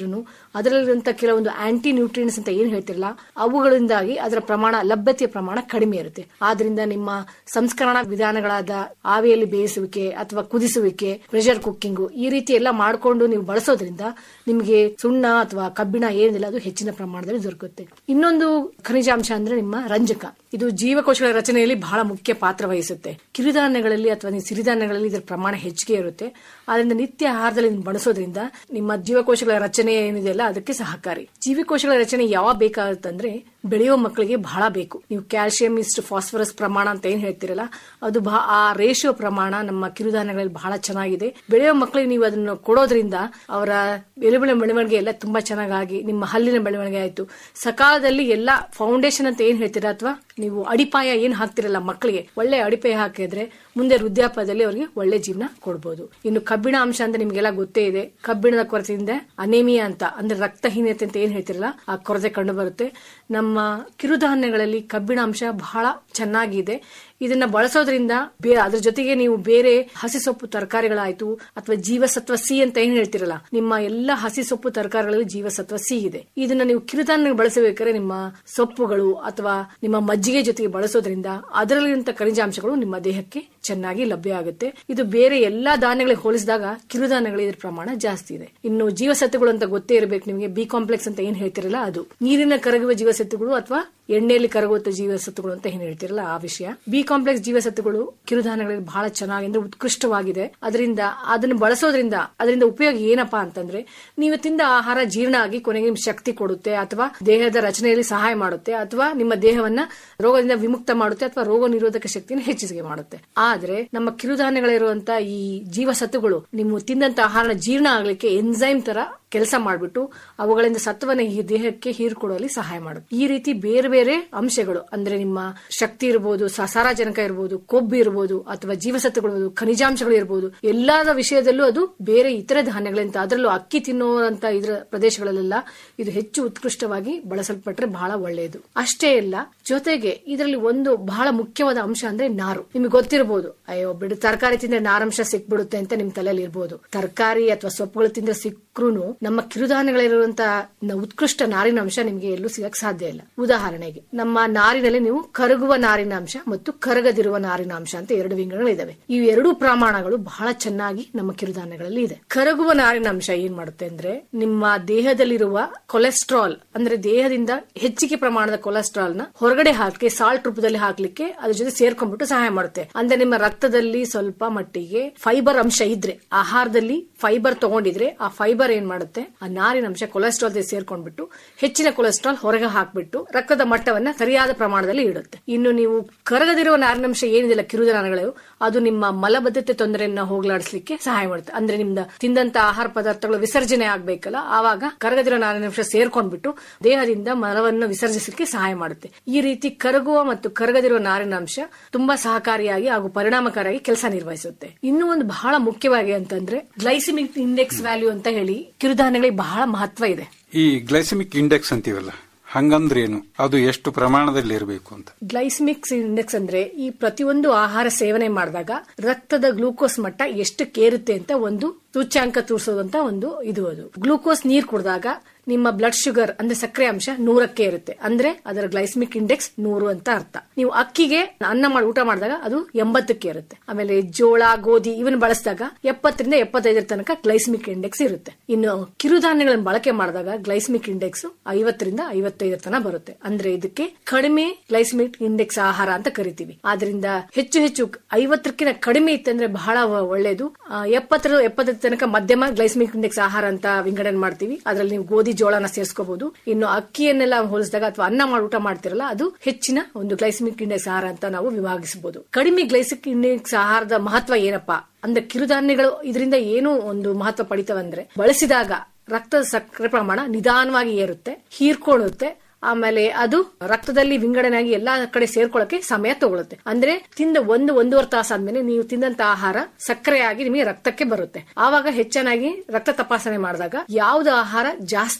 ಅದರಲ್ಲಿರುವಂತಹ ಕೆಲವೊಂದು ಆಂಟಿ ನ್ಯೂಟ್ರಿಯನ್ಸ್ ಅಂತ ಏನ್ ಹೇಳ್ತಿರಲ್ಲ ಅವುಗಳಿಂದಾಗಿ ಅದರ ಪ್ರಮಾಣ ಲಭ್ಯತೆಯ ಪ್ರಮಾಣ ಕಡಿಮೆ ಇರುತ್ತೆ ಆದ್ರಿಂದ ನಿಮ್ಮ ಸಂಸ್ಕರಣಾ ವಿಧಾನಗಳಾದ ಆವಿಯಲ್ಲಿ ಬೇಯಿಸುವಿಕೆ ಅಥವಾ ಕುದಿಸುವಿಕೆ ಪ್ರೆಷರ್ ಕುಕ್ಕಿಂಗು ಈ ರೀತಿ ಎಲ್ಲ ಮಾಡಿಕೊಂಡು ನೀವು ಬಳಸೋದ್ರಿಂದ ನಿಮಗೆ ಸುಣ್ಣ ಅಥವಾ ಕಬ್ಬಿಣ ಏನಿಲ್ಲ ಅದು ಹೆಚ್ಚಿನ ಪ್ರಮಾಣದಲ್ಲಿ ದೊರಕುತ್ತೆ ಇನ್ನೊಂದು ಖನಿಜಾಂಶ ಅಂದ್ರೆ ನಿಮ್ಮ ರಂಜಕ ಇದು ಜೀವಕೋಶಗಳ ರಚನೆಯಲ್ಲಿ ಬಹಳ ಮುಖ್ಯ ಪಾತ್ರ ವಹಿಸುತ್ತೆ ಕಿರುಧಾನ್ಯಗಳಲ್ಲಿ ಅಥವಾ ನೀವು ಸಿರಿಧಾನ್ಯಗಳಲ್ಲಿ ಇದರ ಪ್ರಮಾಣ ಹೆಚ್ಚಿಗೆ ಇರುತ್ತೆ ಆದ್ರಿಂದ ನಿತ್ಯ ಆಹಾರದಲ್ಲಿ ನೀವು ಬಳಸೋದ್ರಿಂದ ನಿಮ್ಮ ಜೀವಕೋಶಗಳ ರಚನೆ ಏನಿದೆಯಲ್ಲ ಅದಕ್ಕೆ ಸಹಕಾರಿ ಜೀವಕೋಶಗಳ ರಚನೆ ಯಾವಾಗ ಬೇಕಾಗುತ್ತಂದ್ರೆ ಬೆಳೆಯುವ ಮಕ್ಕಳಿಗೆ ಬಹಳ ಬೇಕು ನೀವು ಕ್ಯಾಲ್ಸಿಯಂ ಇಷ್ಟು ಫಾಸ್ಫರಸ್ ಪ್ರಮಾಣ ಅಂತ ಏನ್ ಹೇಳ್ತಿರಲ್ಲ ಅದು ಬಹ- ಆ ರೇಷಿಯೋ ಪ್ರಮಾಣ ನಮ್ಮ ಕಿರುಧಾನ್ಯಗಳಲ್ಲಿ ಬಹಳ ಚೆನ್ನಾಗಿದೆ ಬೆಳೆಯುವ ಮಕ್ಕಳಿಗೆ ನೀವು ಅದನ್ನು ಕೊಡೋದ್ರಿಂದ ಅವರ ಎಲುಬಿನ ಬೆಳವಣಿಗೆ ಎಲ್ಲ ತುಂಬಾ ಚೆನ್ನಾಗಿ ನಿಮ್ಮ ಹಲ್ಲಿನ ಬೆಳವಣಿಗೆ ಆಯ್ತು ಸಕಾಲದಲ್ಲಿ ಎಲ್ಲ ಫೌಂಡೇಶನ್ ಅಂತ ಏನ್ ಹೇಳ್ತೀರಾ ಅಥವಾ ನೀವು ಅಡಿಪಾಯ ಏನ್ ಹಾಕ್ತಿರಲ್ಲ ಮಕ್ಕಳಿಗೆ ಒಳ್ಳೆ ಅಡಿಪಾಯ ಹಾಕಿದ್ರೆ ಮುಂದೆ ವೃದ್ಧಾಪದಲ್ಲಿ ಅವರಿಗೆ ಒಳ್ಳೆ ಜೀವನ ಕೊಡ್ಬೋದು ಇನ್ನು ಕಬ್ಬಿಣ ಅಂಶ ಅಂತ ನಿಮ್ಗೆಲ್ಲ ಗೊತ್ತೇ ಇದೆ ಕಬ್ಬಿಣದ ಕೊರತೆಯಿಂದ ಅನೇಮಿಯಾ ಅಂತ ಅಂದ್ರೆ ರಕ್ತಹೀನತೆ ಅಂತ ಏನ್ ಹೇಳ್ತಿರಲ್ಲ ಆ ಕೊರತೆ ಕಂಡು ಬರುತ್ತೆ ನಮ್ಮ ಕಿರುಧಾನ್ಯಗಳಲ್ಲಿ ಕಬ್ಬಿಣ ಅಂಶ ಬಹಳ ಚೆನ್ನಾಗಿದೆ ಇದನ್ನ ಬಳಸೋದ್ರಿಂದ ಬೇ- ಅದ್ರ ಜೊತೆಗೆ ನೀವು ಬೇರೆ ಹಸಿ ಸೊಪ್ಪು ತರಕಾರಿಗಳಾಯ್ತು ಅಥವಾ ಜೀವಸತ್ವ ಸಿ ಅಂತ ಏನ್ ಹೇಳ್ತಿರಲ್ಲ ನಿಮ್ಮ ಎಲ್ಲ ಹಸಿ ಸೊಪ್ಪು ತರಕಾರಿಗಳಲ್ಲಿ ಜೀವಸತ್ವ ಸಿ ಇದೆ ಇದನ್ನ ನೀವು ಕಿರುಧಾನ್ಯ ಬಳಸಬೇಕಾದ್ರೆ ನಿಮ್ಮ ಸೊಪ್ಪುಗಳು ಅಥವಾ ನಿಮ್ಮ ಮಜ್ಜಿಗೆ ಜೊತೆಗೆ ಬಳಸೋದ್ರಿಂದ ಅದರಲ್ಲಿರುವಂತಹ ಖನಿಜಾಂಶಗಳು ನಿಮ್ಮ ದೇಹಕ್ಕೆ ಚೆನ್ನಾಗಿ ಲಭ್ಯ ಆಗುತ್ತೆ ಇದು ಬೇರೆ ಎಲ್ಲಾ ಧಾನ್ಯಗಳಿಗೆ ಹೋಲಿಸಿದಾಗ ಕಿರುಧಾನ್ಯಗಳ ಇದ್ರ ಪ್ರಮಾಣ ಜಾಸ್ತಿ ಇದೆ ಇನ್ನು ಜೀವಸತ್ವಗಳು ಅಂತ ಗೊತ್ತೇ ಇರಬೇಕು ನಿಮಗೆ ಬಿ ಕಾಂಪ್ಲೆಕ್ಸ್ ಅಂತ ಏನ್ ಹೇಳ್ತಿರಲ್ಲ ಅದು ನೀರಿನ ಕರಗುವ ಜೀವಸತ್ವಗಳು ಅಥವಾ ಎಣ್ಣೆಯಲ್ಲಿ ಕರಗುವ ಜೀವಸತ್ವಗಳು ಅಂತ ಏನ್ ಹೇಳ್ತಿರಲ್ಲ ಆ ವಿಷಯ ಬಿ ಕಾಂಪ್ಲೆಕ್ಸ್ ಜೀವಸತ್ವಗಳು ಕಿರುಧಾನ್ಯಗಳಲ್ಲಿ ಬಹಳ ಚೆನ್ನಾಗಿ ಅಂದ್ರೆ ಉತ್ಕೃಷ್ಟವಾಗಿದೆ ಅದರಿಂದ ಅದನ್ನು ಬಳಸೋದ್ರಿಂದ ಅದರಿಂದ ಉಪಯೋಗ ಏನಪ್ಪಾ ಅಂತಂದ್ರೆ ನೀವು ತಿಂದ ಆಹಾರ ಜೀರ್ಣ ಆಗಿ ಕೊನೆಗೆ ನಿಮ್ಗೆ ಶಕ್ತಿ ಕೊಡುತ್ತೆ ಅಥವಾ ದೇಹದ ರಚನೆಯಲ್ಲಿ ಸಹಾಯ ಮಾಡುತ್ತೆ ಅಥವಾ ನಿಮ್ಮ ದೇಹವನ್ನ ರೋಗದಿಂದ ವಿಮುಕ್ತ ಮಾಡುತ್ತೆ ಅಥವಾ ರೋಗ ನಿರೋಧಕ ಶಕ್ತಿಯನ್ನು ಹೆಚ್ಚಿಗೆ ಮಾಡುತ್ತೆ ಆದ್ರೆ ನಮ್ಮ ಕಿರುಧಾನ್ಯಗಳಿರುವಂತ ಈ ಜೀವಸತ್ವಗಳು ನೀವು ತಿಂದಂತ ಆಹಾರನ ಜೀರ್ಣ ಆಗ್ಲಿಕ್ಕೆ ಎನ್ಸೈಮ್ ತರ ಕೆಲಸ ಮಾಡಿಬಿಟ್ಟು ಅವುಗಳಿಂದ ಸತ್ವನ ಈ ದೇಹಕ್ಕೆ ಹೀರ್ಕೊಡುವಲ್ಲಿ ಸಹಾಯ ಮಾಡುತ್ತೆ ಈ ರೀತಿ ಬೇರೆ ಬೇರೆ ಅಂಶಗಳು ಅಂದ್ರೆ ನಿಮ್ಮ ಶಕ್ತಿ ಇರಬಹುದು ಸಾರಜನಕ ಇರಬಹುದು ಕೊಬ್ಬು ಇರಬಹುದು ಅಥವಾ ಜೀವಸತ್ವಗಳು ಇರ್ಬೋದು, ಖನಿಜಾಂಶಗಳು ಇರಬಹುದು ಎಲ್ಲಾದ ವಿಷಯದಲ್ಲೂ ಅದು ಬೇರೆ ಇತರೆ ಧಾನ್ಯಗಳಿಂದ ಅದರಲ್ಲೂ ಅಕ್ಕಿ ತಿನ್ನುವಂತ ಇದರ ಪ್ರದೇಶಗಳಲ್ಲೆಲ್ಲ ಇದು ಹೆಚ್ಚು ಉತ್ಕೃಷ್ಟವಾಗಿ ಬಳಸಲ್ಪಟ್ರೆ ಬಹಳ ಒಳ್ಳೆಯದು ಅಷ್ಟೇ ಅಲ್ಲ ಜೊತೆಗೆ ಇದರಲ್ಲಿ ಒಂದು ಬಹಳ ಮುಖ್ಯವಾದ ಅಂಶ ಅಂದ್ರೆ ನಾರು ನಿಮಗೆ ಗೊತ್ತಿರಬಹುದು ಅಯ್ಯೋ ಬಿಡು ತರಕಾರಿ ತಿಂದ್ರೆ ನಾರಂಶ ಸಿಕ್ಬಿಡುತ್ತೆ ಅಂತ ನಿಮ್ ತಲೆಯಲ್ಲಿ ಇರ್ಬೋದು ತರಕಾರಿ ಅಥವಾ ಸೊಪ್ಪುಗಳು ತಿಂದ್ರೆ ಸಿಕ್ಕ್ರೂ ನಮ್ಮ ಕಿರುಧಾನ್ಯಗಳಿರುವಂತಹ ನ- ಉತ್ಕೃಷ್ಟ ನಾರಿನಾಂಶ ನಿಮ್ಗೆ ಎಲ್ಲೂ ಸಿಗಕ್ ಸಾಧ್ಯ ಇಲ್ಲ ಉದಾಹರಣೆಗೆ ನಮ್ಮ ನಾರಿನಲ್ಲಿ ನೀವು ಕರಗುವ ನಾರಿನಾಂಶ ಮತ್ತು ಕರಗದಿರುವ ನಾರಿನಾಂಶ ಅಂತ ಎರಡು ವಿಂಗಡಗಳಿದಾವೆ ಈ ಎರಡೂ ಪ್ರಮಾಣಗಳು ಬಹಳ ಚೆನ್ನಾಗಿ ನಮ್ಮ ಕಿರುಧಾನ್ಯಗಳಲ್ಲಿ ಇದೆ ಕರಗುವ ನಾರಿನಾಂಶ ಏನ್ ಮಾಡುತ್ತೆ ಅಂದ್ರೆ ನಿಮ್ಮ ದೇಹದಲ್ಲಿರುವ ಕೊಲೆಸ್ಟ್ರಾಲ್ ಅಂದ್ರೆ ದೇಹದಿಂದ ಹೆಚ್ಚಿಗೆ ಪ್ರಮಾಣದ ಕೊಲೆಸ್ಟ್ರಾಲ್ ನ ಹೊರಗಡೆ ಹಾಕಿ ಸಾಲ್ಟ್ ರೂಪದಲ್ಲಿ ಹಾಕ್ಲಿಕ್ಕೆ ಅದ್ರ ಜೊತೆ ಸೇರ್ಕೊಂಡ್ಬಿಟ್ಟು ಸಹಾಯ ಮಾಡುತ್ತೆ ಅಂದ್ರೆ ನಿಮ್ಮ ರಕ್ತದಲ್ಲಿ ಸ್ವಲ್ಪ ಮಟ್ಟಿಗೆ ಫೈಬರ್ ಅಂಶ ಇದ್ರೆ ಆಹಾರದಲ್ಲಿ ಫೈಬರ್ ತಗೊಂಡಿದ್ರೆ ಆ ಫೈಬರ್ ಏನ್ ಮಾಡುತ್ತೆ ಆ ನಾರಿನ ಅಂಶ ಕೊಲೆಸ್ಟ್ರಾಲ್ ಜೊತೆ ಸೇರ್ಕೊಂಡ್ಬಿಟ್ಟು ಹೆಚ್ಚಿನ ಕೊಲೆಸ್ಟ್ರಾಲ್ ಹೊರಗೆ ಹಾಕ್ಬಿಟ್ಟು ರಕ್ತದ ಮಟ್ಟವನ್ನ ಸರಿಯಾದ ಪ್ರಮಾಣದಲ್ಲಿ ಇಡುತ್ತೆ ಇನ್ನು ನೀವು ಕರಗದಿರುವ ನಾರಿನಂಶ ಏನಿದೆಲ್ಲ ಕಿರುಧಾನ್ಯಗಳು ಅದು ನಿಮ್ಮ ಮಲಬದ್ಧತೆ ತೊಂದರೆಯನ್ನ ಹೋಗ್ಲಾಡಿಸ್ಲಿಕ್ಕೆ ಸಹಾಯ ಮಾಡುತ್ತೆ ಅಂದ್ರೆ ನಿಮ್ದ ತಿಂದಂತ ಆಹಾರ ಪದಾರ್ಥಗಳು ವಿಸರ್ಜನೆ ಆಗ್ಬೇಕಲ್ಲ ಆವಾಗ ಕರಗದಿರೋ ನಾರಿನಂಶ ಸೇರ್ಕೊಂಡ್ಬಿಟ್ಟು ದೇಹದಿಂದ ಮಲವನ್ನು ವಿಸರ್ಜಿಸಲಿಕ್ಕೆ ಸಹಾಯ ಮಾಡುತ್ತೆ ಈ ರೀತಿ ಕರಗುವ ಮತ್ತು ಕರಗದಿರುವ ನಾರಿನಾಂಶ ತುಂಬಾ ಸಹಕಾರಿಯಾಗಿ ಹಾಗೂ ಪರಿಣಾಮಕಾರಿಯಾಗಿ ಕೆಲಸ ನಿರ್ವಹಿಸುತ್ತೆ ಇನ್ನು ಒಂದು ಬಹಳ ಮುಖ್ಯವಾಗಿ ಅಂತಂದ್ರೆ ಗ್ಲೈಸಿಮಿಕ್ ಇಂಡೆಕ್ಸ್ ವ್ಯಾಲ್ಯೂ ಅಂತ ಹೇಳಿ ಕಿರುಧಾನ್ಯಗಳಿಗೆ ಬಹಳ ಮಹತ್ವ ಇದೆ ಈ ಗ್ಲೈಸಮಿಕ್ ಇಂಡೆಕ್ಸ್ ಅಂತೀವಲ್ಲ ಹಂಗಂದ್ರೇನು ಅದು ಎಷ್ಟು ಪ್ರಮಾಣದಲ್ಲಿ ಇರಬೇಕು ಅಂತ ಗ್ಲೈಸಮಿಕ್ಸ್ ಇಂಡೆಕ್ಸ್ ಅಂದ್ರೆ ಈ ಪ್ರತಿಯೊಂದು ಆಹಾರ ಸೇವನೆ ಮಾಡಿದಾಗ ರಕ್ತದ ಗ್ಲೂಕೋಸ್ ಮಟ್ಟ ಎಷ್ಟಕ್ಕೇರುತ್ತೆ ಅಂತ ಒಂದು ಸೂಚ್ಯಾಂಕ ತೋರಿಸೋದಂತ ಒಂದು ಇದು ಅದು ಗ್ಲೂಕೋಸ್ ನೀರ್ ಕುಡಿದಾಗ ನಿಮ್ಮ ಬ್ಲಡ್ ಶುಗರ್ ಅಂದ್ರೆ ಸಕ್ಕರೆ ಅಂಶ ನೂರಕ್ಕೆ ಇರುತ್ತೆ ಅಂದ್ರೆ ಅದರ ಗ್ಲೈಸಮಿಕ್ ಇಂಡೆಕ್ಸ್ ನೂರು ಅಂತ ಅರ್ಥ ನೀವು ಅಕ್ಕಿಗೆ ಅನ್ನ ಮಾಡಿ ಊಟ ಮಾಡಿದಾಗ ಅದು ಎಂಬತ್ತಕ್ಕೆ ಇರುತ್ತೆ ಆಮೇಲೆ ಜೋಳ ಗೋಧಿ ಇವನ್ ಬಳಸಿದಾಗ ಎಪ್ಪತ್ತರಿಂದ ಎಪ್ಪತ್ತೈದರ ತನಕ ಗ್ಲೈಸಮಿಕ್ ಇಂಡೆಕ್ಸ್ ಇರುತ್ತೆ ಇನ್ನು ಕಿರುಧಾನ್ಯಗಳನ್ನು ಬಳಕೆ ಮಾಡಿದಾಗ ಗ್ಲೈಸಮಿಕ್ ಇಂಡೆಕ್ಸ್ ಐವತ್ತರಿಂದ ಐವತ್ತೈದರ ತನಕ ಬರುತ್ತೆ ಅಂದ್ರೆ ಇದಕ್ಕೆ ಕಡಿಮೆ ಗ್ಲೈಸಮಿಕ್ ಇಂಡೆಕ್ಸ್ ಆಹಾರ ಅಂತ ಕರಿತೀವಿ ಆದ್ರಿಂದ ಹೆಚ್ಚು ಹೆಚ್ಚು ಐವತ್ತಕ್ಕಿಂತ ಕಡಿಮೆ ಇತ್ತಂದ್ರೆ ಬಹಳ ಒ- ಒಳ್ಳೇದು ಆ, ಎಪ್ಪತ್ತರ ಎಪ್ಪತ್ತರ ತನಕ ಮಧ್ಯಮ ಗ್ಲೈಸಮಿಕ್ ಇಂಡೆಕ್ಸ್ ಆಹಾರ ಅಂತ ವಿಂಗಡಣೆ ಮಾಡ್ತೀವಿ ಅದ್ರಲ್ಲಿ ನೀವು ಗೋಧಿ ಜೋಳನ ಸೇರಿಸ್ಕೋಬಹುದು ಇನ್ನು ಅಕ್ಕಿಯನ್ನೆಲ್ಲ ಹೋಲಿಸಿದಾಗ ಅಥವಾ ಅನ್ನ ಮಾಡಿ ಊಟ ಮಾಡ್ತಿರಲ್ಲ ಅದು ಹೆಚ್ಚಿನ ಒಂದು ಗ್ಲೈಸಮಿಕ್ ಇಂಡೆಕ್ಸ್ ಆಹಾರ ಅಂತ ನಾವು ವಿಭಾಗಿಸಬಹುದು ಕಡಿಮೆ ಗ್ಲೈಸಿಕ್ ಇಂಡೆಕ್ಸ್ ಆಹಾರದ ಮಹತ್ವ ಏನಪ್ಪಾ ಅಂದ್ರೆ ಕಿರುಧಾನ್ಯಗಳು ಇದರಿಂದ ಏನು ಒಂದು ಮಹತ್ವ ಪಡಿತವಂದ್ರೆ ಬಳಸಿದಾಗ ರಕ್ತದ ಸಕ್ಕರೆ ಪ್ರಮಾಣ ನಿಧಾನವಾಗಿ ಏರುತ್ತೆ ಹೀರ್ಕೊಳ್ಳುತ್ತೆ ಆಮೇಲೆ ಅದು ರಕ್ತದಲ್ಲಿ ವಿಂಗಡಣೆಯಾಗಿ ಎಲ್ಲಾ ಕಡೆ ಸೇರ್ಕೊಳ್ಳಕ್ಕೆ ಸಮಯ ತಗೊಳುತ್ತೆ ಅಂದ್ರೆ ತಿಂದ ಒಂದು ಒಂದೂವರೆ ತಾಸಾದ್ಮೇಲೆ ನೀವು ತಿಂದಂತ ಆಹಾರ ಸಕ್ಕರೆಯಾಗಿ ನಿಮಗೆ ರಕ್ತಕ್ಕೆ ಬರುತ್ತೆ ಆವಾಗ ಹೆಚ್ಚನಾಗಿ ರಕ್ತ ತಪಾಸಣೆ ಮಾಡಿದಾಗ ಯಾವ್ದು ಆಹಾರ ಜಾಸ್ತಿ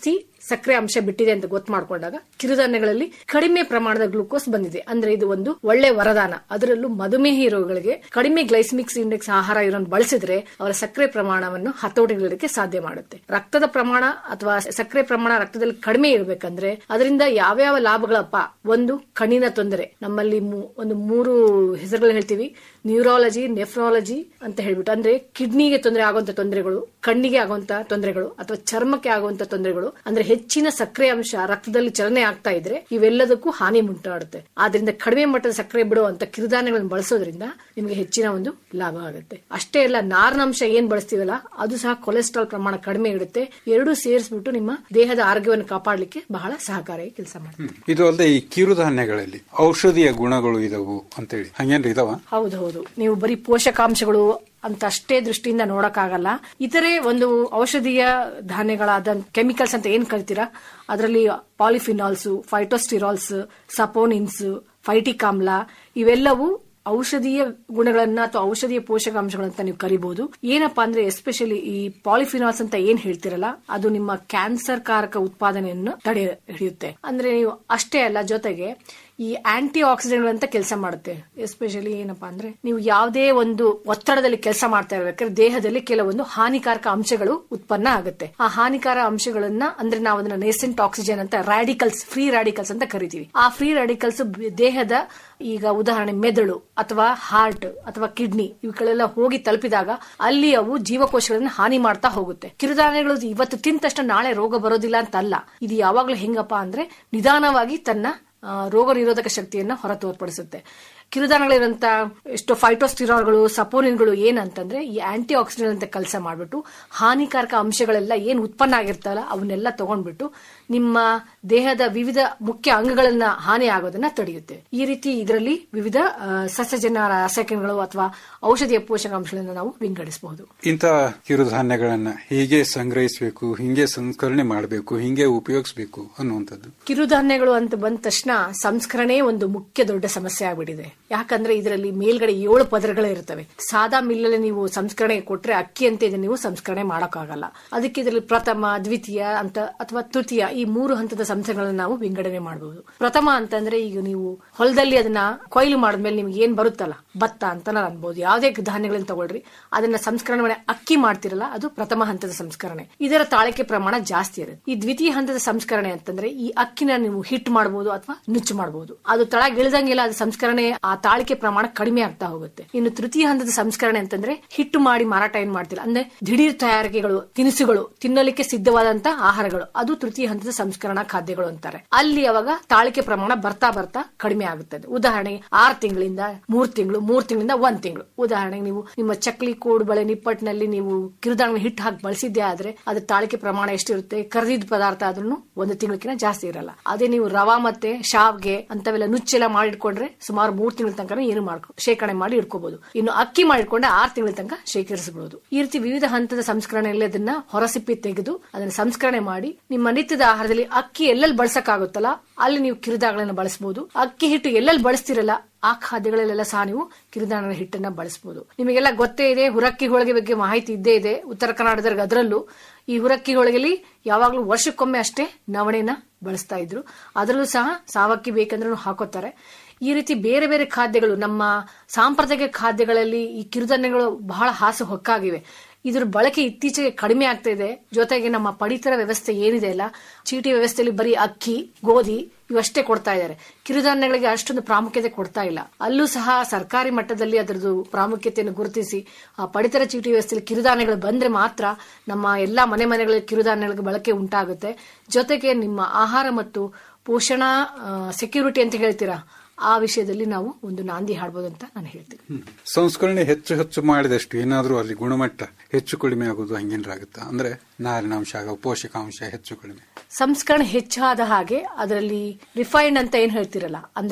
ಸಕ್ಕರೆ ಅಂಶ ಬಿಟ್ಟಿದೆ ಅಂತ ಗೊತ್ತು ಮಾಡ್ಕೊಂಡಾಗ ಕಿರುಧಾನ್ಯಗಳಲ್ಲಿ ಕಡಿಮೆ ಪ್ರಮಾಣದ ಗ್ಲೂಕೋಸ್ ಬಂದಿದೆ ಅಂದ್ರೆ ಇದು ಒಂದು ಒಳ್ಳೆ ವರದಾನ ಅದರಲ್ಲೂ ಮಧುಮೇಹಿ ರೋಗಿಗಳಿಗೆ ಕಡಿಮೆ ಗ್ಲೈಸಿಮಿಕ್ಸ್ ಇಂಡೆಕ್ಸ್ ಆಹಾರ ಇರೋನ್ ಬಳಸಿದ್ರೆ ಅವರ ಸಕ್ಕರೆ ಪ್ರಮಾಣವನ್ನು ಹತೋಟಿಗೆ ಸಾಧ್ಯ ಮಾಡುತ್ತೆ ರಕ್ತದ ಪ್ರಮಾಣ ಅಥವಾ ಸಕ್ಕರೆ ಪ್ರಮಾಣ ರಕ್ತದಲ್ಲಿ ಕಡಿಮೆ ಇರಬೇಕಂದ್ರೆ ಅದರಿಂದ ಯಾವ್ಯಾವ ಲಾಭಗಳಪ್ಪ ಒಂದು ಕಣ್ಣಿನ ತೊಂದರೆ ನಮ್ಮಲ್ಲಿ ಮೂ- ಒಂದು ಮೂರು ಹೆಸರುಗಳು ಹೇಳ್ತೀವಿ ನ್ಯೂರಾಲಜಿ ನೆಫ್ರಾಲಜಿ ಅಂತ ಹೇಳ್ಬಿಟ್ಟು ಅಂದ್ರೆ ಕಿಡ್ನಿಗೆ ತೊಂದರೆ ಆಗುವಂತ ತೊಂದರೆಗಳು ಕಣ್ಣಿಗೆ ಆಗುವಂತ ತೊಂದರೆಗಳು ಅಥವಾ ಚರ್ಮಕ್ಕೆ ಆಗುವಂತ ತೊಂದರೆಗಳು ಅಂದ್ರೆ ಹೆಚ್ಚಿನ ಸಕ್ಕರೆ ಅಂಶ ರಕ್ತದಲ್ಲಿ ಚಲನೆ ಆಗ್ತಾ ಇದ್ರೆ ಇವೆಲ್ಲದಕ್ಕೂ ಹಾನಿ ಉಂಟಾಡುತ್ತೆ ಆದ್ರಿಂದ ಕಡಿಮೆ ಮಟ್ಟದ ಸಕ್ಕರೆ ಬಿಡುವಂತ ಕಿರುಧಾನ್ಯಗಳನ್ನು ಬಳಸೋದ್ರಿಂದ ನಿಮಗೆ ಹೆಚ್ಚಿನ ಒಂದು ಲಾಭ ಆಗುತ್ತೆ ಅಷ್ಟೇ ಅಲ್ಲ ನಾರಿನಂಶ ಏನ್ ಬಳಸ್ತೀವಲ್ಲ ಅದು ಸಹ ಕೊಲೆಸ್ಟ್ರಾಲ್ ಪ್ರಮಾಣ ಕಡಿಮೆ ಇಡುತ್ತೆ ಎರಡೂ ಸೇರಿಸ್ಬಿಟ್ಟು ನಿಮ್ಮ ದೇಹದ ಆರೋಗ್ಯವನ್ನು ಕಾಪಾಡಲಿಕ್ಕೆ ಬಹಳ ಸಹಕಾರಿಯಾಗಿ ಕೆಲಸ ಮಾಡುತ್ತೆ ಇದು ಅಲ್ಲದೆ ಈ ಕಿರುಧಾನ್ಯಗಳಲ್ಲಿ ಔಷಧಿಯ ಗುಣಗಳು ಇದಾವು ಅಂತೇಳಿ ಹಂಗೇನ್ರಿ ಇದಾವ ಹೌದು ಹೌದು ನೀವು ಬರೀ ಪೋಷಕಾಂಶಗಳು ಅಂತ ಅಷ್ಟೇ ದೃಷ್ಟಿಯಿಂದ ನೋಡಕ್ಕಾಗಲ್ಲ ಇತರೆ ಒಂದು ಔಷಧೀಯ ಧಾನ್ಯಗಳಾದ ಕೆಮಿಕಲ್ಸ್ ಅಂತ ಏನ್ ಕರಿತೀರಾ ಅದರಲ್ಲಿ ಪಾಲಿಫಿನಾಲ್ಸ್ ಫೈಟೋಸ್ಟಿರಾಲ್ಸ್ ಸಪೋನಿನ್ಸ್ ಫೈಟಿಕ್ ಆಮ್ಲ ಇವೆಲ್ಲವೂ ಔಷಧೀಯ ಗುಣಗಳನ್ನ ಅಥವಾ ಔಷಧೀಯ ಪೋಷಕಾಂಶಗಳಂತ ನೀವು ಕರಿಬಹುದು ಏನಪ್ಪಾ ಅಂದ್ರೆ ಎಸ್ಪೆಷಲಿ ಈ ಪಾಲಿಫಿನಾಲ್ಸ್ ಅಂತ ಏನ್ ಹೇಳ್ತಿರಲ್ಲ ಅದು ನಿಮ್ಮ ಕ್ಯಾನ್ಸರ್ ಕಾರಕ ಉತ್ಪಾದನೆಯನ್ನು ತಡೆ ಹಿಡಿಯುತ್ತೆ ಅಂದ್ರೆ ನೀವು ಅಷ್ಟೇ ಅಲ್ಲ ಜೊತೆಗೆ ಈ ಆಂಟಿ ಆಕ್ಸಿಡೆಂಟ್ ಅಂತ ಕೆಲಸ ಮಾಡುತ್ತೆ ಎಸ್ಪೆಷಲಿ ಏನಪ್ಪಾ ಅಂದ್ರೆ ನೀವು ಯಾವುದೇ ಒಂದು ಒತ್ತಡದಲ್ಲಿ ಕೆಲಸ ಮಾಡ್ತಾ ಇರ್ಬೇಕಾದ್ರೆ ದೇಹದಲ್ಲಿ ಕೆಲವೊಂದು ಹಾನಿಕಾರಕ ಅಂಶಗಳು ಉತ್ಪನ್ನ ಆಗುತ್ತೆ ಆ ಹಾನಿಕಾರ ಅಂಶಗಳನ್ನ ಅಂದ್ರೆ ನಾವು ಅದನ್ನ ನೇಸೆಂಟ್ ಆಕ್ಸಿಜನ್ ಅಂತ ರಾಡಿಕಲ್ಸ್ ಫ್ರೀ ರಾಡಿಕಲ್ಸ್ ಅಂತ ಕರಿತೀವಿ ಆ ಫ್ರೀ ರಾಡಿಕಲ್ಸ್ ದೇಹದ ಈಗ ಉದಾಹರಣೆ ಮೆದುಳು ಅಥವಾ ಹಾರ್ಟ್ ಅಥವಾ ಕಿಡ್ನಿ ಇವುಗಳೆಲ್ಲ ಹೋಗಿ ತಲುಪಿದಾಗ ಅಲ್ಲಿ ಅವು ಜೀವಕೋಶಗಳನ್ನ ಹಾನಿ ಮಾಡ್ತಾ ಹೋಗುತ್ತೆ ಕಿರುಧಾನ್ಯಗಳು ಇವತ್ತು ತಿಂದ ತಕ್ಷಣ ನಾಳೆ ರೋಗ ಬರೋದಿಲ್ಲ ಅಂತ ಅಲ್ಲ ಇದು ಯಾವಾಗ್ಲೂ ಹೆಂಗಪ್ಪ ಅಂದ್ರೆ ನಿಧಾನವಾಗಿ ತನ್ನ ಆ, ರೋಗ ನಿರೋಧಕ ಶಕ್ತಿಯನ್ನ ಹೊರ ತೋರ್ಪಡಿಸುತ್ತೆ ಕಿರುಧಾನ್ಯಗಳಿರಂತ ಎಷ್ಟೋ ಫೈಟೋಸ್ಟಿರಾಲ್ಗಳು ಸಪೋನಿನ್ಗಳು ಏನಂತಂದ್ರೆ ಈ ಆಂಟಿ ಆಕ್ಸಿಡೆಂಟ್ ಅಂತ ಕೆಲಸ ಮಾಡ್ಬಿಟ್ಟು ಹಾನಿಕಾರಕ ಅಂಶಗಳೆಲ್ಲ ಏನ್ ಉತ್ಪನ್ನ ಆಗಿರ್ತಲ್ಲ ಅವನ್ನೆಲ್ಲ ತಗೊಂಡ್ಬಿಟ್ಟು ನಿಮ್ಮ ದೇಹದ ವಿವಿಧ ಮುಖ್ಯ ಅಂಗಗಳನ್ನ ಹಾನಿ ಆಗೋದನ್ನ ತಡೆಯುತ್ತೆ ಈ ರೀತಿ ಇದರಲ್ಲಿ ವಿವಿಧ ಆ, ಸಸ್ಯಜನ್ಯ ರಾಸಾಯನಿಕಗಳು ಅಥವಾ ಔಷಧೀಯ ಪೋಷಕಾಂಶಗಳನ್ನ ನಾವು ವಿಂಗಡಿಸಬಹುದು ಇಂಥ ಕಿರುಧಾನ್ಯಗಳನ್ನ ಹೀಗೆ ಸಂಗ್ರಹಿಸಬೇಕು ಹಿಂಗೆ ಸಂಸ್ಕರಣೆ ಮಾಡಬೇಕು ಹಿಂಗೆ ಉಪಯೋಗಿಸಬೇಕು ಅನ್ನುವಂಥದ್ದು ಕಿರುಧಾನ್ಯಗಳು ಅಂತ ಬಂದ ತಕ್ಷಣ ಸಂಸ್ಕರಣೆ ಒಂದು ಮುಖ್ಯ ದೊಡ್ಡ ಸಮಸ್ಯೆ ಆಗ್ಬಿಟ್ಟಿದೆ ಯಾಕಂದ್ರೆ ಇದರಲ್ಲಿ ಮೇಲ್ಗಡೆ ಏಳು ಪದರಗಳೇ ಇರ್ತವೆ ಸಾದಾ ಮಿಲ್ಲಲ್ಲಿ ನೀವು ಸಂಸ್ಕರಣೆ ಕೊಟ್ರೆ ಅಕ್ಕಿ ಅಂತ ಇದನ್ನ ನೀವು ಸಂಸ್ಕರಣೆ ಮಾಡೋಕ್ಕಾಗಲ್ಲ ಅದಕ್ಕೆ ಇದರಲ್ಲಿ ಪ್ರಥಮ ದ್ವಿತೀಯ ಅಂತ ಅಥವಾ ತೃತೀಯ ಈ ಮೂರು ಹಂತದ ಸಂಸ್ಥೆಗಳನ್ನ ನಾವು ವಿಂಗಡಣೆ ಮಾಡಬಹುದು ಪ್ರಥಮ ಅಂತಂದ್ರೆ ಈಗ ನೀವು ಹೊಲದಲ್ಲಿ ಅದನ್ನ ಕೊಯ್ಲು ಮಾಡಿದ್ಮೇಲೆ ನಿಮ್ಗೆ ಏನ್ ಬರುತ್ತಲ್ಲ ಭತ್ತ ಅಂತ ನಾನು ಅನ್ಬೋದು ಯಾವುದೇ ಧಾನ್ಯಗಳನ್ನ ತಗೊಳ್ರಿ ಅದನ್ನ ಸಂಸ್ಕರಣೆ ಮಾಡಿ ಅಕ್ಕಿ ಮಾಡ್ತಿರಲ್ಲ ಅದು ಪ್ರಥಮ ಹಂತದ ಸಂಸ್ಕರಣೆ ಇದರ ತಾಳಿಕೆ ಪ್ರಮಾಣ ಜಾಸ್ತಿ ಇರುತ್ತೆ ಈ ದ್ವಿತೀಯ ಹಂತದ ಸಂಸ್ಕರಣೆ ಅಂತಂದ್ರೆ ಈ ಅಕ್ಕಿನ ನೀವು ಹಿಟ್ ಮಾಡಬಹುದು ಅಥವಾ ನುಚ್ಚು ಮಾಡಬಹುದು ಅದು ತಳಗ ಇಳಿದಂಗೆಲ್ಲ ಅದು ಸಂಸ್ಕರಣೆ ಆ ತಾಳಿಕೆ ಪ್ರಮಾಣ ಕಡಿಮೆ ಆಗ್ತಾ ಹೋಗುತ್ತೆ ಇನ್ನು ತೃತೀಯ ಹಂತದ ಸಂಸ್ಕರಣೆ ಅಂತಂದ್ರೆ ಹಿಟ್ಟು ಮಾಡಿ ಮಾರಾಟ ಏನ್ ಮಾಡ್ತಿಲ್ಲ ಅಂದ್ರೆ ದಿಢೀರ್ ತಯಾರಿಕೆಗಳು ತಿನಿಸುಗಳು ತಿನ್ನಲಿಕ್ಕೆ ಸಿದ್ಧವಾದಂತ ಆಹಾರಗಳು ಅದು ತೃತೀಯ ಹಂತದ ಸಂಸ್ಕರಣಾ ಖಾದ್ಯಗಳು ಅಂತಾರೆ ಅಲ್ಲಿ ಅವಾಗ ತಾಳಿಕೆ ಪ್ರಮಾಣ ಬರ್ತಾ ಬರ್ತಾ ಕಡಿಮೆ ಆಗುತ್ತದೆ ಉದಾಹರಣೆಗೆ ಆರು ತಿಂಗಳಿಂದ ಮೂರ್ ತಿಂಗಳು ಮೂರ್ ತಿಂಗಳಿಂದ ಒಂದ್ ತಿಂಗಳು ಉದಾಹರಣೆಗೆ ನೀವು ನಿಮ್ಮ ಚಕ್ಲಿ ಕೋಡು ಬಳೆ ನಿಪ್ಪಟ್ಟಿನಲ್ಲಿ ನೀವು ಕಿರುಧಾನ್ಯ ಹಿಟ್ಟು ಹಾಕಿ ಬಳಸಿದ್ದೆ ಆದ್ರೆ ಅದ್ರ ತಾಳಿಕೆ ಪ್ರಮಾಣ ಎಷ್ಟಿರುತ್ತೆ ಕರೆದಿದ್ದ ಪದಾರ್ಥ ಆದ್ರೂ ಒಂದು ತಿಂಗಳಕ್ಕಿಂತ ಜಾಸ್ತಿ ಇರಲ್ಲ ಅದೇ ನೀವು ರವಾ ಮತ್ತೆ ಶಾವ್ಗೆ ಅಂತವೆಲ್ಲ ನುಚ್ಚೆಲ್ಲ ಮಾಡಿಟ್ಕೊಂಡ್ರೆ ಸುಮಾರು ಮೂರ್ ತಿಂಗಳ ತನಕ ಏನು ಮಾಡ್ಕೊ ಶೇಖರಣೆ ಮಾಡಿ ಇಟ್ಕೋಬಹುದು ಇನ್ನು ಅಕ್ಕಿ ಮಾಡಿಟ್ಕೊಂಡ್ರೆ ಆರು ತಿಂಗಳ ತನಕ ಶೇಖರಿಸಬಹುದು ಈ ರೀತಿ ವಿವಿಧ ಹಂತದ ಸಂಸ್ಕರಣೆಯಲ್ಲಿ ಅದನ್ನ ಹೊರಸಿಪ್ಪಿ ತೆಗೆದು ಅದನ್ನ ಸಂಸ್ಕರಣೆ ಮಾಡಿ ನಿಮ್ಮ ನಿತ್ಯದ ಆಹಾರದಲ್ಲಿ ಅಕ್ಕಿ ಎಲ್ಲೆಲ್ಲಿ ಬಳಸಕ್ಕಾಗುತ್ತಲ್ಲ ಅಲ್ಲಿ ನೀವು ಕಿರುದಾಗಳನ್ನು ಬಳಸಬಹುದು ಅಕ್ಕಿ ಹಿಟ್ಟು ಎಲ್ಲೆಲ್ಲಿ ಬಳಸ್ತಿರಲ್ಲ ಆ ಖಾದ್ಯಗಳಲ್ಲೆಲ್ಲ ಸಹ ನೀವು ಕಿರುಧಾನ್ಯದ ಹಿಟ್ಟನ್ನ ಬಳಸಬಹುದು ನಿಮಗೆಲ್ಲ ಗೊತ್ತೇ ಇದೆ ಹುರಕ್ಕಿ ಹೋಳಿಗೆ ಬಗ್ಗೆ ಮಾಹಿತಿ ಇದ್ದೇ ಇದೆ ಉತ್ತರ ಕರ್ನಾಟಕದಲ್ಲಿ ಅದರಲ್ಲೂ ಈ ಹುರಕ್ಕಿ ಹೋಳಿಗೆಲಿ ಯಾವಾಗ್ಲೂ ವರ್ಷಕ್ಕೊಮ್ಮೆ ಅಷ್ಟೇ ನವಣೆನ ಬಳಸ್ತಾ ಇದ್ರು ಅದರಲ್ಲೂ ಸಹ ಸಾವಕ್ಕಿ ಬೇಕಂದ್ರೂ ಹಾಕೋತಾರೆ ಈ ರೀತಿ ಬೇರೆ ಬೇರೆ ಖಾದ್ಯಗಳು ನಮ್ಮ ಸಾಂಪ್ರದಾಯಿಕ ಖಾದ್ಯಗಳಲ್ಲಿ ಈ ಕಿರುಧಾನ್ಯಗಳು ಬಹಳ ಹಾಸು ಹೊಕ್ಕಾಗಿವೆ ಇದ್ರ ಬಳಕೆ ಇತ್ತೀಚೆಗೆ ಕಡಿಮೆ ಆಗ್ತಾ ಇದೆ ಜೊತೆಗೆ ನಮ್ಮ ಪಡಿತರ ವ್ಯವಸ್ಥೆ ಏನಿದೆ ಅಲ್ಲ ಚೀಟಿ ವ್ಯವಸ್ಥೆಯಲ್ಲಿ ಬರೀ ಅಕ್ಕಿ ಗೋಧಿ ಇವಷ್ಟೇ ಕೊಡ್ತಾ ಇದ್ದಾರೆ ಕಿರುಧಾನ್ಯಗಳಿಗೆ ಅಷ್ಟೊಂದು ಪ್ರಾಮುಖ್ಯತೆ ಕೊಡ್ತಾ ಇಲ್ಲ ಅಲ್ಲೂ ಸಹ ಸರ್ಕಾರಿ ಮಟ್ಟದಲ್ಲಿ ಅದರದ್ದು ಪ್ರಾಮುಖ್ಯತೆಯನ್ನು ಗುರುತಿಸಿ ಆ ಪಡಿತರ ಚೀಟಿ ವ್ಯವಸ್ಥೆಯಲ್ಲಿ ಕಿರುಧಾನ್ಯಗಳು ಬಂದ್ರೆ ಮಾತ್ರ ನಮ್ಮ ಎಲ್ಲಾ ಮನೆ ಮನೆಗಳಲ್ಲಿ ಕಿರುಧಾನ್ಯಗಳಿಗೆ ಬಳಕೆ ಉಂಟಾಗುತ್ತೆ ಜೊತೆಗೆ ನಿಮ್ಮ ಆಹಾರ ಮತ್ತು ಪೋಷಣಾ ಸೆಕ್ಯೂರಿಟಿ ಅಂತ ಹೇಳ್ತೀರಾ ಆ ವಿಷಯದಲ್ಲಿ ನಾವು ಒಂದು ನಾಂದಿ ಹಾಡ್ಬೋದು ಅಂತ ನಾನು ಹೇಳ್ತೀನಿ ಸಂಸ್ಕರಣೆ ಹೆಚ್ಚು ಹೆಚ್ಚು ಮಾಡಿದಷ್ಟು ಏನಾದ್ರೂ ಅಲ್ಲಿ ಗುಣಮಟ್ಟ ಹೆಚ್ಚು ಕಡಿಮೆ ಆಗೋದು ಹಂಗೇನಾಗುತ್ತಾ ಅಂದ್ರೆ ನಾರಿನಾಂಶ ಆಗೋ ಪೋಷಕಾಂಶ ಹೆಚ್ಚು ಕಡಿಮೆ ಸಂಸ್ಕರಣೆ ಹೆಚ್ಚಾದ ಹಾಗೆ ಅದರಲ್ಲಿ ರಿಫೈನ್ಡ್ ಅಂತ ಏನ್ ಹೇಳ್ತಿರಲ್ಲ ಅಂದ್ರೆ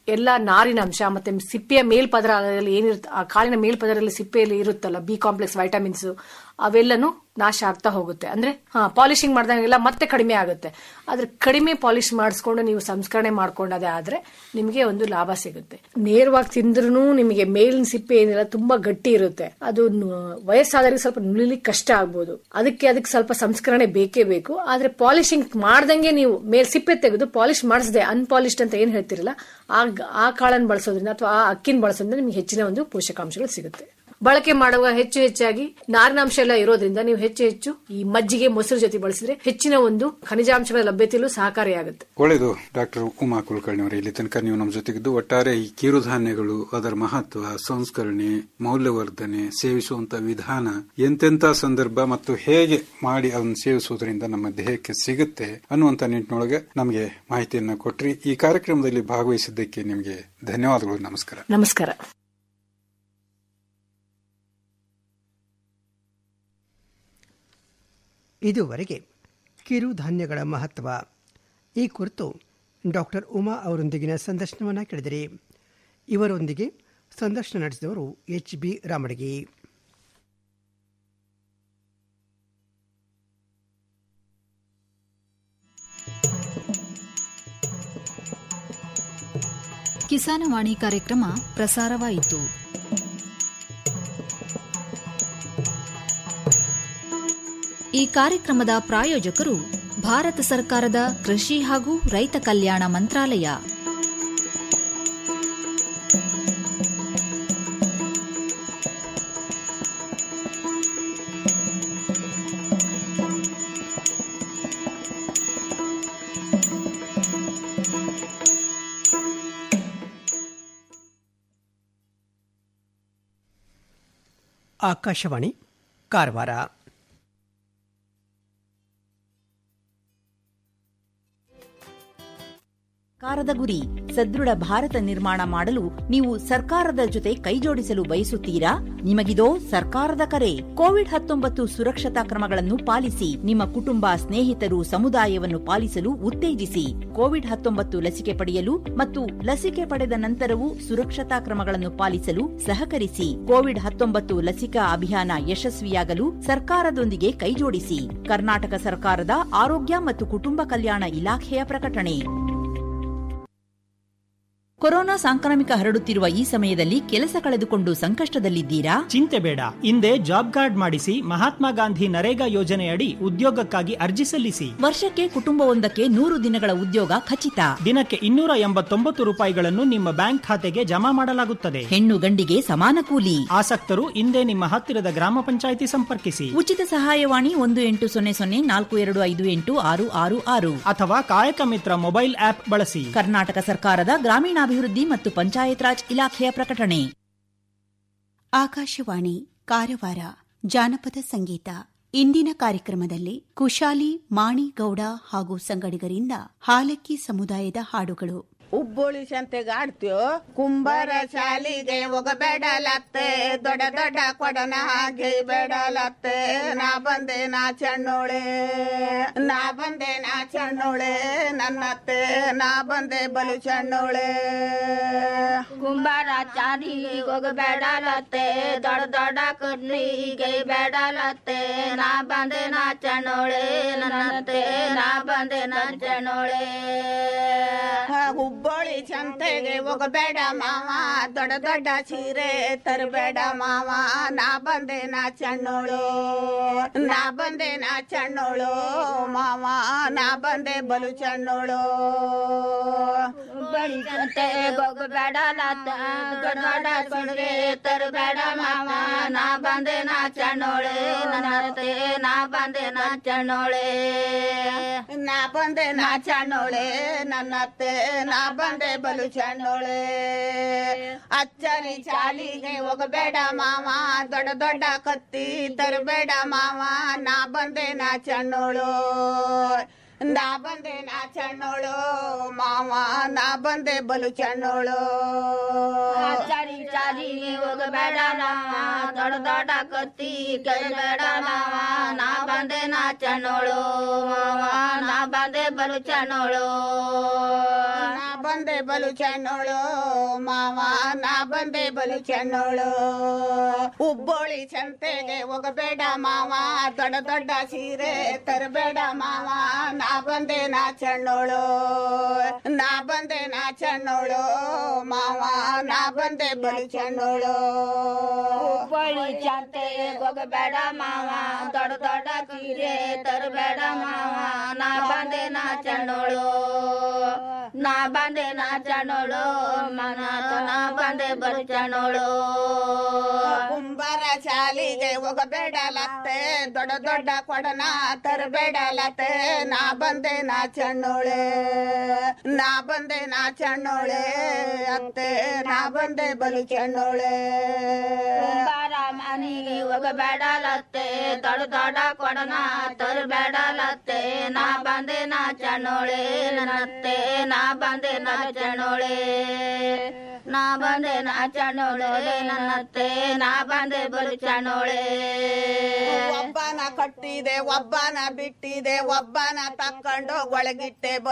ಎಲ್ಲ ನಾರಿನಂಶ ಮತ್ತೆ ಸಿಪ್ಪೆಯ ಮೇಲ್ಪದರದಲ್ಲಿ ಏನಿರುತ್ತೆ ಆ ಕಾಳಿನ ಮೇಲ್ಪದರಲ್ಲಿ ಸಿಪ್ಪೆಯಲ್ಲಿ ಇರುತ್ತಲ್ಲ ಬಿ ಕಾಂಪ್ಲೆಕ್ಸ್ ವೈಟಮಿನ್ಸ್ ಅವೆಲ್ಲನೂ ನಾಶ ಆಗ್ತಾ ಹೋಗುತ್ತೆ ಅಂದ್ರೆ ಹಾ ಪಾಲಿಶಿಂಗ್ ಮಾಡಿದಾಗೆಲ್ಲ ಮತ್ತೆ ಕಡಿಮೆ ಆಗುತ್ತೆ ಆದ್ರೆ ಕಡಿಮೆ ಪಾಲಿಶ್ ಮಾಡಿಸ್ಕೊಂಡು ನೀವು ಸಂಸ್ಕರಣೆ ಮಾಡ್ಕೊಂಡದೇ ಆದ್ರೆ ನಿಮಗೆ ಒಂದು ಲಾಭ ಸಿಗುತ್ತೆ ನೇರವಾಗಿ ತಿಂದ್ರೂ ನಿಮಗೆ ಮೇಲಿನ ಸಿಪ್ಪೆ ಏನಿಲ್ಲ ತುಂಬಾ ಗಟ್ಟಿ ಇರುತ್ತೆ ಅದು ನು- ವಯಸ್ಸಾದವರಿಗೆ ಸ್ವಲ್ಪ ನುಲಿಲಿಕ್ಕೆ ಕಷ್ಟ ಆಗ್ಬೋದು ಅದಕ್ಕೆ ಅದಕ್ಕೆ ಸ್ವಲ್ಪ ಸಂಸ್ಕರಣೆ ಬೇಕೇ ಬೇಕು ಆದ್ರೆ ಪಾಲಿಶಿಂಗ್ ಮಾಡ್ದಂಗೆ ನೀವು ಮೇಲ್ ಸಿಪ್ಪೆ ತೆಗೆದು ಪಾಲಿಶ್ ಮಾಡಿಸದೆ ಅನ್ಪಾಲಿಶ್ಡ್ ಅಂತ ಏನ್ ಹೇಳ್ತಿರಲ್ಲ ಆ ಆ ಕಾಳನ್ನು ಬಳಸೋದ್ರಿಂದ ಅಥವಾ ಆ ಅಕ್ಕಿನ ಬಳಸೋದ್ರಿಂದ ನಿಮ್ಗೆ ಹೆಚ್ಚಿನ ಒಂದು ಪೋಷಕಾಂಶಗಳು ಸಿಗುತ್ತೆ ಬಳಕೆ ಮಾಡುವಾಗ ಹೆಚ್ಚು ಹೆಚ್ಚಾಗಿ ನಾರಿನಾಂಶ ಎಲ್ಲ ಇರೋದ್ರಿಂದ ನೀವು ಹೆಚ್ಚು ಹೆಚ್ಚು ಈ ಮಜ್ಜಿಗೆ ಮೊಸರು ಜೊತೆ ಬಳಸಿದ್ರೆ ಹೆಚ್ಚಿನ ಒಂದು ಖನಿಜಾಂಶಗಳ ಲಭ್ಯತೆಯಲ್ಲೂ ಸಹಕಾರಿಯಾಗುತ್ತೆ ಒಳ್ಳೆಯದು ಡಾಕ್ಟರ್ ಉಮಾ ಕುಲಕರ್ಣಿ ಅವರೇ ಇಲ್ಲಿ ತನಕ ನೀವು ನಮ್ಮ ಜೊತೆಗಿದ್ದು ಒಟ್ಟಾರೆ ಈ ಕಿರುಧಾನ್ಯಗಳು ಅದರ ಮಹತ್ವ ಸಂಸ್ಕರಣೆ ಮೌಲ್ಯವರ್ಧನೆ ಸೇವಿಸುವಂತ ವಿಧಾನ ಎಂತೆಂತ ಸಂದರ್ಭ ಮತ್ತು ಹೇಗೆ ಮಾಡಿ ಅದನ್ನು ಸೇವಿಸುವುದರಿಂದ ನಮ್ಮ ದೇಹಕ್ಕೆ ಸಿಗುತ್ತೆ ಅನ್ನುವಂತ ನಿಟ್ಟಿನೊಳಗೆ ನಮಗೆ ಮಾಹಿತಿಯನ್ನ ಕೊಟ್ರಿ ಈ ಕಾರ್ಯಕ್ರಮದಲ್ಲಿ ಭಾಗವಹಿಸಿದ್ದಕ್ಕೆ ನಿಮಗೆ ಧನ್ಯವಾದಗಳು ನಮಸ್ಕಾರ ನಮಸ್ಕಾರ ಇದುವರೆಗೆ ಕಿರುಧಾನ್ಯಗಳ ಮಹತ್ವ ಈ ಕುರಿತು ಡಾಕ್ಟರ್ ಉಮಾ ಅವರೊಂದಿಗಿನ ಸಂದರ್ಶನವನ್ನು ಕೇಳಿದಿರಿ ಇವರೊಂದಿಗೆ ಸಂದರ್ಶನ ನಡೆಸಿದವರು ಎಚ್ ಬಿ ರಾಮಡಗಿ ಕಿಸಾನವಾಣಿ ಕಾರ್ಯಕ್ರಮ ಪ್ರಸಾರವಾಯಿತು ಈ ಕಾರ್ಯಕ್ರಮದ ಪ್ರಾಯೋಜಕರು ಭಾರತ ಸರ್ಕಾರದ ಕೃಷಿ ಹಾಗೂ ರೈತ ಕಲ್ಯಾಣ ಮಂತ್ರಾಲಯ ಆಕಾಶವಾಣಿ ಕಾರವಾರ ಸರ್ಕಾರದ ಗುರಿ ಸದೃಢ ಭಾರತ ನಿರ್ಮಾಣ ಮಾಡಲು ನೀವು ಸರ್ಕಾರದ ಜೊತೆ ಕೈಜೋಡಿಸಲು ಬಯಸುತ್ತೀರಾ ನಿಮಗಿದೋ ಸರ್ಕಾರದ ಕರೆ ಕೋವಿಡ್ ಹತ್ತೊಂಬತ್ತು ಸುರಕ್ಷತಾ ಕ್ರಮಗಳನ್ನು ಪಾಲಿಸಿ ನಿಮ್ಮ ಕುಟುಂಬ ಸ್ನೇಹಿತರು ಸಮುದಾಯವನ್ನು ಪಾಲಿಸಲು ಉತ್ತೇಜಿಸಿ ಕೋವಿಡ್ ಹತ್ತೊಂಬತ್ತು ಲಸಿಕೆ ಪಡೆಯಲು ಮತ್ತು ಲಸಿಕೆ ಪಡೆದ ನಂತರವೂ ಸುರಕ್ಷತಾ ಕ್ರಮಗಳನ್ನು ಪಾಲಿಸಲು ಸಹಕರಿಸಿ ಕೋವಿಡ್ ಹತ್ತೊಂಬತ್ತು ಲಸಿಕಾ ಅಭಿಯಾನ ಯಶಸ್ವಿಯಾಗಲು ಸರ್ಕಾರದೊಂದಿಗೆ ಕೈಜೋಡಿಸಿ ಕರ್ನಾಟಕ ಸರ್ಕಾರದ ಆರೋಗ್ಯ ಮತ್ತು ಕುಟುಂಬ ಕಲ್ಯಾಣ ಇಲಾಖೆಯ ಪ್ರಕಟಣೆ ಕೊರೋನಾ ಸಾಂಕ್ರಾಮಿಕ ಹರಡುತ್ತಿರುವ ಈ ಸಮಯದಲ್ಲಿ ಕೆಲಸ ಕಳೆದುಕೊಂಡು ಸಂಕಷ್ಟದಲ್ಲಿದ್ದೀರಾ ಚಿಂತೆ ಬೇಡ ಹಿಂದೆ ಜಾಬ್ ಕಾರ್ಡ್ ಮಾಡಿಸಿ ಮಹಾತ್ಮ ಗಾಂಧಿ ನರೇಗಾ ಯೋಜನೆಯಡಿ ಉದ್ಯೋಗಕ್ಕಾಗಿ ಅರ್ಜಿ ಸಲ್ಲಿಸಿ ವರ್ಷಕ್ಕೆ ಕುಟುಂಬವೊಂದಕ್ಕೆ ನೂರು ದಿನಗಳ ಉದ್ಯೋಗ ಖಚಿತ ದಿನಕ್ಕೆ ಇನ್ನೂರ ಎಂಬತ್ತೊಂಬತ್ತು ರೂಪಾಯಿಗಳನ್ನು ನಿಮ್ಮ ಬ್ಯಾಂಕ್ ಖಾತೆಗೆ ಜಮಾ ಮಾಡಲಾಗುತ್ತದೆ ಹೆಣ್ಣು ಗಂಡಿಗೆ ಸಮಾನ ಕೂಲಿ ಆಸಕ್ತರು ಹಿಂದೆ ನಿಮ್ಮ ಹತ್ತಿರದ ಗ್ರಾಮ ಪಂಚಾಯಿತಿ ಸಂಪರ್ಕಿಸಿ ಉಚಿತ ಸಹಾಯವಾಣಿ ಒಂದು ಎಂಟು ಸೊನ್ನೆ ಸೊನ್ನೆ ನಾಲ್ಕು ಎರಡು ಐದು ಎಂಟು ಆರು ಆರು ಆರು ಅಥವಾ ಕಾಯಕ ಮಿತ್ರ ಮೊಬೈಲ್ ಆಪ್ ಬಳಸಿ ಕರ್ನಾಟಕ ಸರ್ಕಾರದ ಗ್ರಾಮೀಣಾಭಿವೃದ್ಧಿ ಮತ್ತು ಪಂಚಾಯತ್ ರಾಜ್ ಇಲಾಖೆಯ ಪ್ರಕಟಣೆ ಆಕಾಶವಾಣಿ ಕಾರವಾರ ಜಾನಪದ ಸಂಗೀತ ಇಂದಿನ ಕಾರ್ಯಕ್ರಮದಲ್ಲಿ ಕುಶಾಲಿ ಮಾಣಿಗೌಡ ಹಾಗೂ ಸಂಗಡಿಗರಿಂದ ಹಾಲಕ್ಕಿ ಸಮುದಾಯದ ಹಾಡುಗಳು ಉಬ್ಬುಳಿ ಸಂತೆಗೆ ಆಡ್ತೀವೋ ಕುಂಬಾರ ಶಾಲಿಗೆ ಹೋಗಬೇಡಲತ್ತೆ ದೊಡ್ಡ ದೊಡ್ಡ ಕೊಡನ ಹಾಗೆ ಬೇಡಲತ್ತೆ ನಾ ಬಂದೆ ನಾ ಚಣ್ಣೋಳೆ ನಾ ಬಂದೆ ನಾ ಚಣ್ಣೋಳೆ ನನ್ನತ್ತೆ ನಾ ಬಂದೆ ಬಲು ಚಣ್ಣೋಳೆ ಕುಂಬಾರ ಚಾರಿಗೆ ಹೋಗಬೇಡಲತ್ತೆ ದೊಡ್ಡ ದೊಡ್ಡ ಕಡ್ಲಿಗೆ ಬೇಡಲತ್ತೆ ನಾ ಬಂದೆ ನಾ ಚಣ್ಣೋಳೆ ನನ್ನತ್ತೆ ನಾ ಬಂದೆ ನಾ ಚಣ್ಣೋಳೆ ಹುಬ್ಬಳ್ಳಿ ಸಂತೆಗೆ ಹೋಗಬೇಡ ಮಾವ ದೊಡ್ಡ ದೊಡ್ಡ ಸೀರೆ ತರಬೇಡ ಮಾವ ನಾ ಬಂದೆ ನಾ ಚಣ್ಣೋಳು ನಾ ಬಂದೆ ನಾ ಚಣ್ಣೋಳು ಮಾವ ನಾ ಬಂದೆ ಬಲು ಚಣ್ಣೋಳು ಬಳಿ ಸಂತೆ ಹೋಗಬೇಡಲತ್ತ ದೊಡ್ಡ ದೊಡ್ಡ ಕೊಡುಗೆ ತರಬೇಡ ಮಾವ ನಾ ಬಂದೆ ನಾ ಚಣ್ಣೋಳೆ ನನ್ನತ್ತೆ ನಾ ಬಂದೆ ನಾ ಚಣ್ಣೋಳೆ ನಾ ಬಂದೆ ನಾ ಚಣ್ಣೋಳೆ ನನ್ನತ್ತೆ ನಾ ಬಂದೆ ಬಲು ಚಣ್ಣೋಳೆ ಅಚ್ಚರಿ ಚಾಲಿಗೆ ಹೋಗಬೇಡ ಮಾವ ದೊಡ್ಡ ದೊಡ್ಡ ಕತ್ತಿ ತರಬೇಡ ಮಾವ ನಾ ಬಂದೆ ನಾ ಚಣ್ಣೋಳು ನಾ ಬಂದೆ ನಾ ಚಣ್ಣೋಳು ಮಾವ ನಾ ಬಂದೆ ಬಲು ಚಣ್ಣೋಳು ಅಚ್ಚರಿ ಚಾಲಿಗೆ ಹೋಗಬೇಡ ನಾವ ದೊಡ್ಡ ದೊಡ್ಡ ಕತ್ತಿ ಕೈಬೇಡ ನಾವ ನಾ ಬಂದೆ ನಾ ಚಣ್ಣೋಳು ಮಾವ ನಾ ಬಂದೆ ಬಲು ಚಣ್ಣೋಳು ನಾ ಬಂದೆ ಬಲು ಚೆನ್ನೋಳು ಮಾವ ನಾ ಬಂದೆ ಬಲು ಚೆನ್ನೋಳು ಉಬ್ಬೋಳಿ ಸಂತೆಗೆ ಹೋಗಬೇಡ ಮಾವ ದೊಡ್ಡ ದೊಡ್ಡ ಸೀರೆ ತರಬೇಡ ಮಾವ ನಾ ಬಂದೆ ನಾ ಚೆನ್ನೋಳು ನಾ ಬಂದೆ ನಾ ಚೆನ್ನೋಳು ಮಾವ ನಾ ಬಂದೆ ಬಲು ಚೆನ್ನೋಳು ಹುಬ್ಬಳ್ಳಿ ಚಂತೆಗೆ ಹೋಗಬೇಡ ಮಾವ ದೊಡ್ಡ ದೊಡ್ಡ ಸೀರೆ ತರಬೇಡ ಮಾವ ನಾ ಬಂದೆ ನಾ ಚಣ್ಣೋಳು ನಾ ಬಂದೆ ನಾ ಚಣ್ಣೋಳು ಮನ ನಾ ಬಂದೆ ಬರು ಚಣ್ಣೋಳು ಕುಂಬಾರ ಶಾಲಿಗೆ ಹೋಗಬೇಡಲತ್ತೆ ದೊಡ್ಡ ದೊಡ್ಡ ಕೊಡನ ತರಬೇಡಲತ್ತೆ ನಾ ಬಂದೆ ನಾ ಚಣ್ಣೋಳೆ ನಾ ಬಂದೆ ನಾ ಚಣ್ಣೋಳೆ ಅತ್ತೆ ನಾ ಬಂದೆ ಬಲು ಚಣ್ಣೋಳೆ ಕುಂಬಾರ ಮನೆಗೆ ಹೋಗಬೇಡಲತ್ತೆ ದೊಡ್ಡ ದೊಡ್ಡ ಕೊಡನ ತರಬೇಡಲತ್ತೆ ನಾ ಬಂದೆ ನಾ ಚಣ್ಣೋಳೆ ನನ್ನತ್ತೆ ನಾ ಬಂದೆ ನಾ ಚಣ್ಣೋಳೆ ನಾ ಬಂದೆ ನಾ ಚಣ್ಣೋಳೆ ನನ್ನತ್ತೆ ನಾ ಬಂದೆ ಬಲು ಚಣ್ಣೋಳೆ ಒಬ್ಬನ ಕಟ್ಟಿದೆ ಒಬ್ಬನ ಬಿಟ್ಟಿದೆ ಒಬ್ಬನ ತಕೊಂಡು ಒಳಗಿಟ್ಟೆ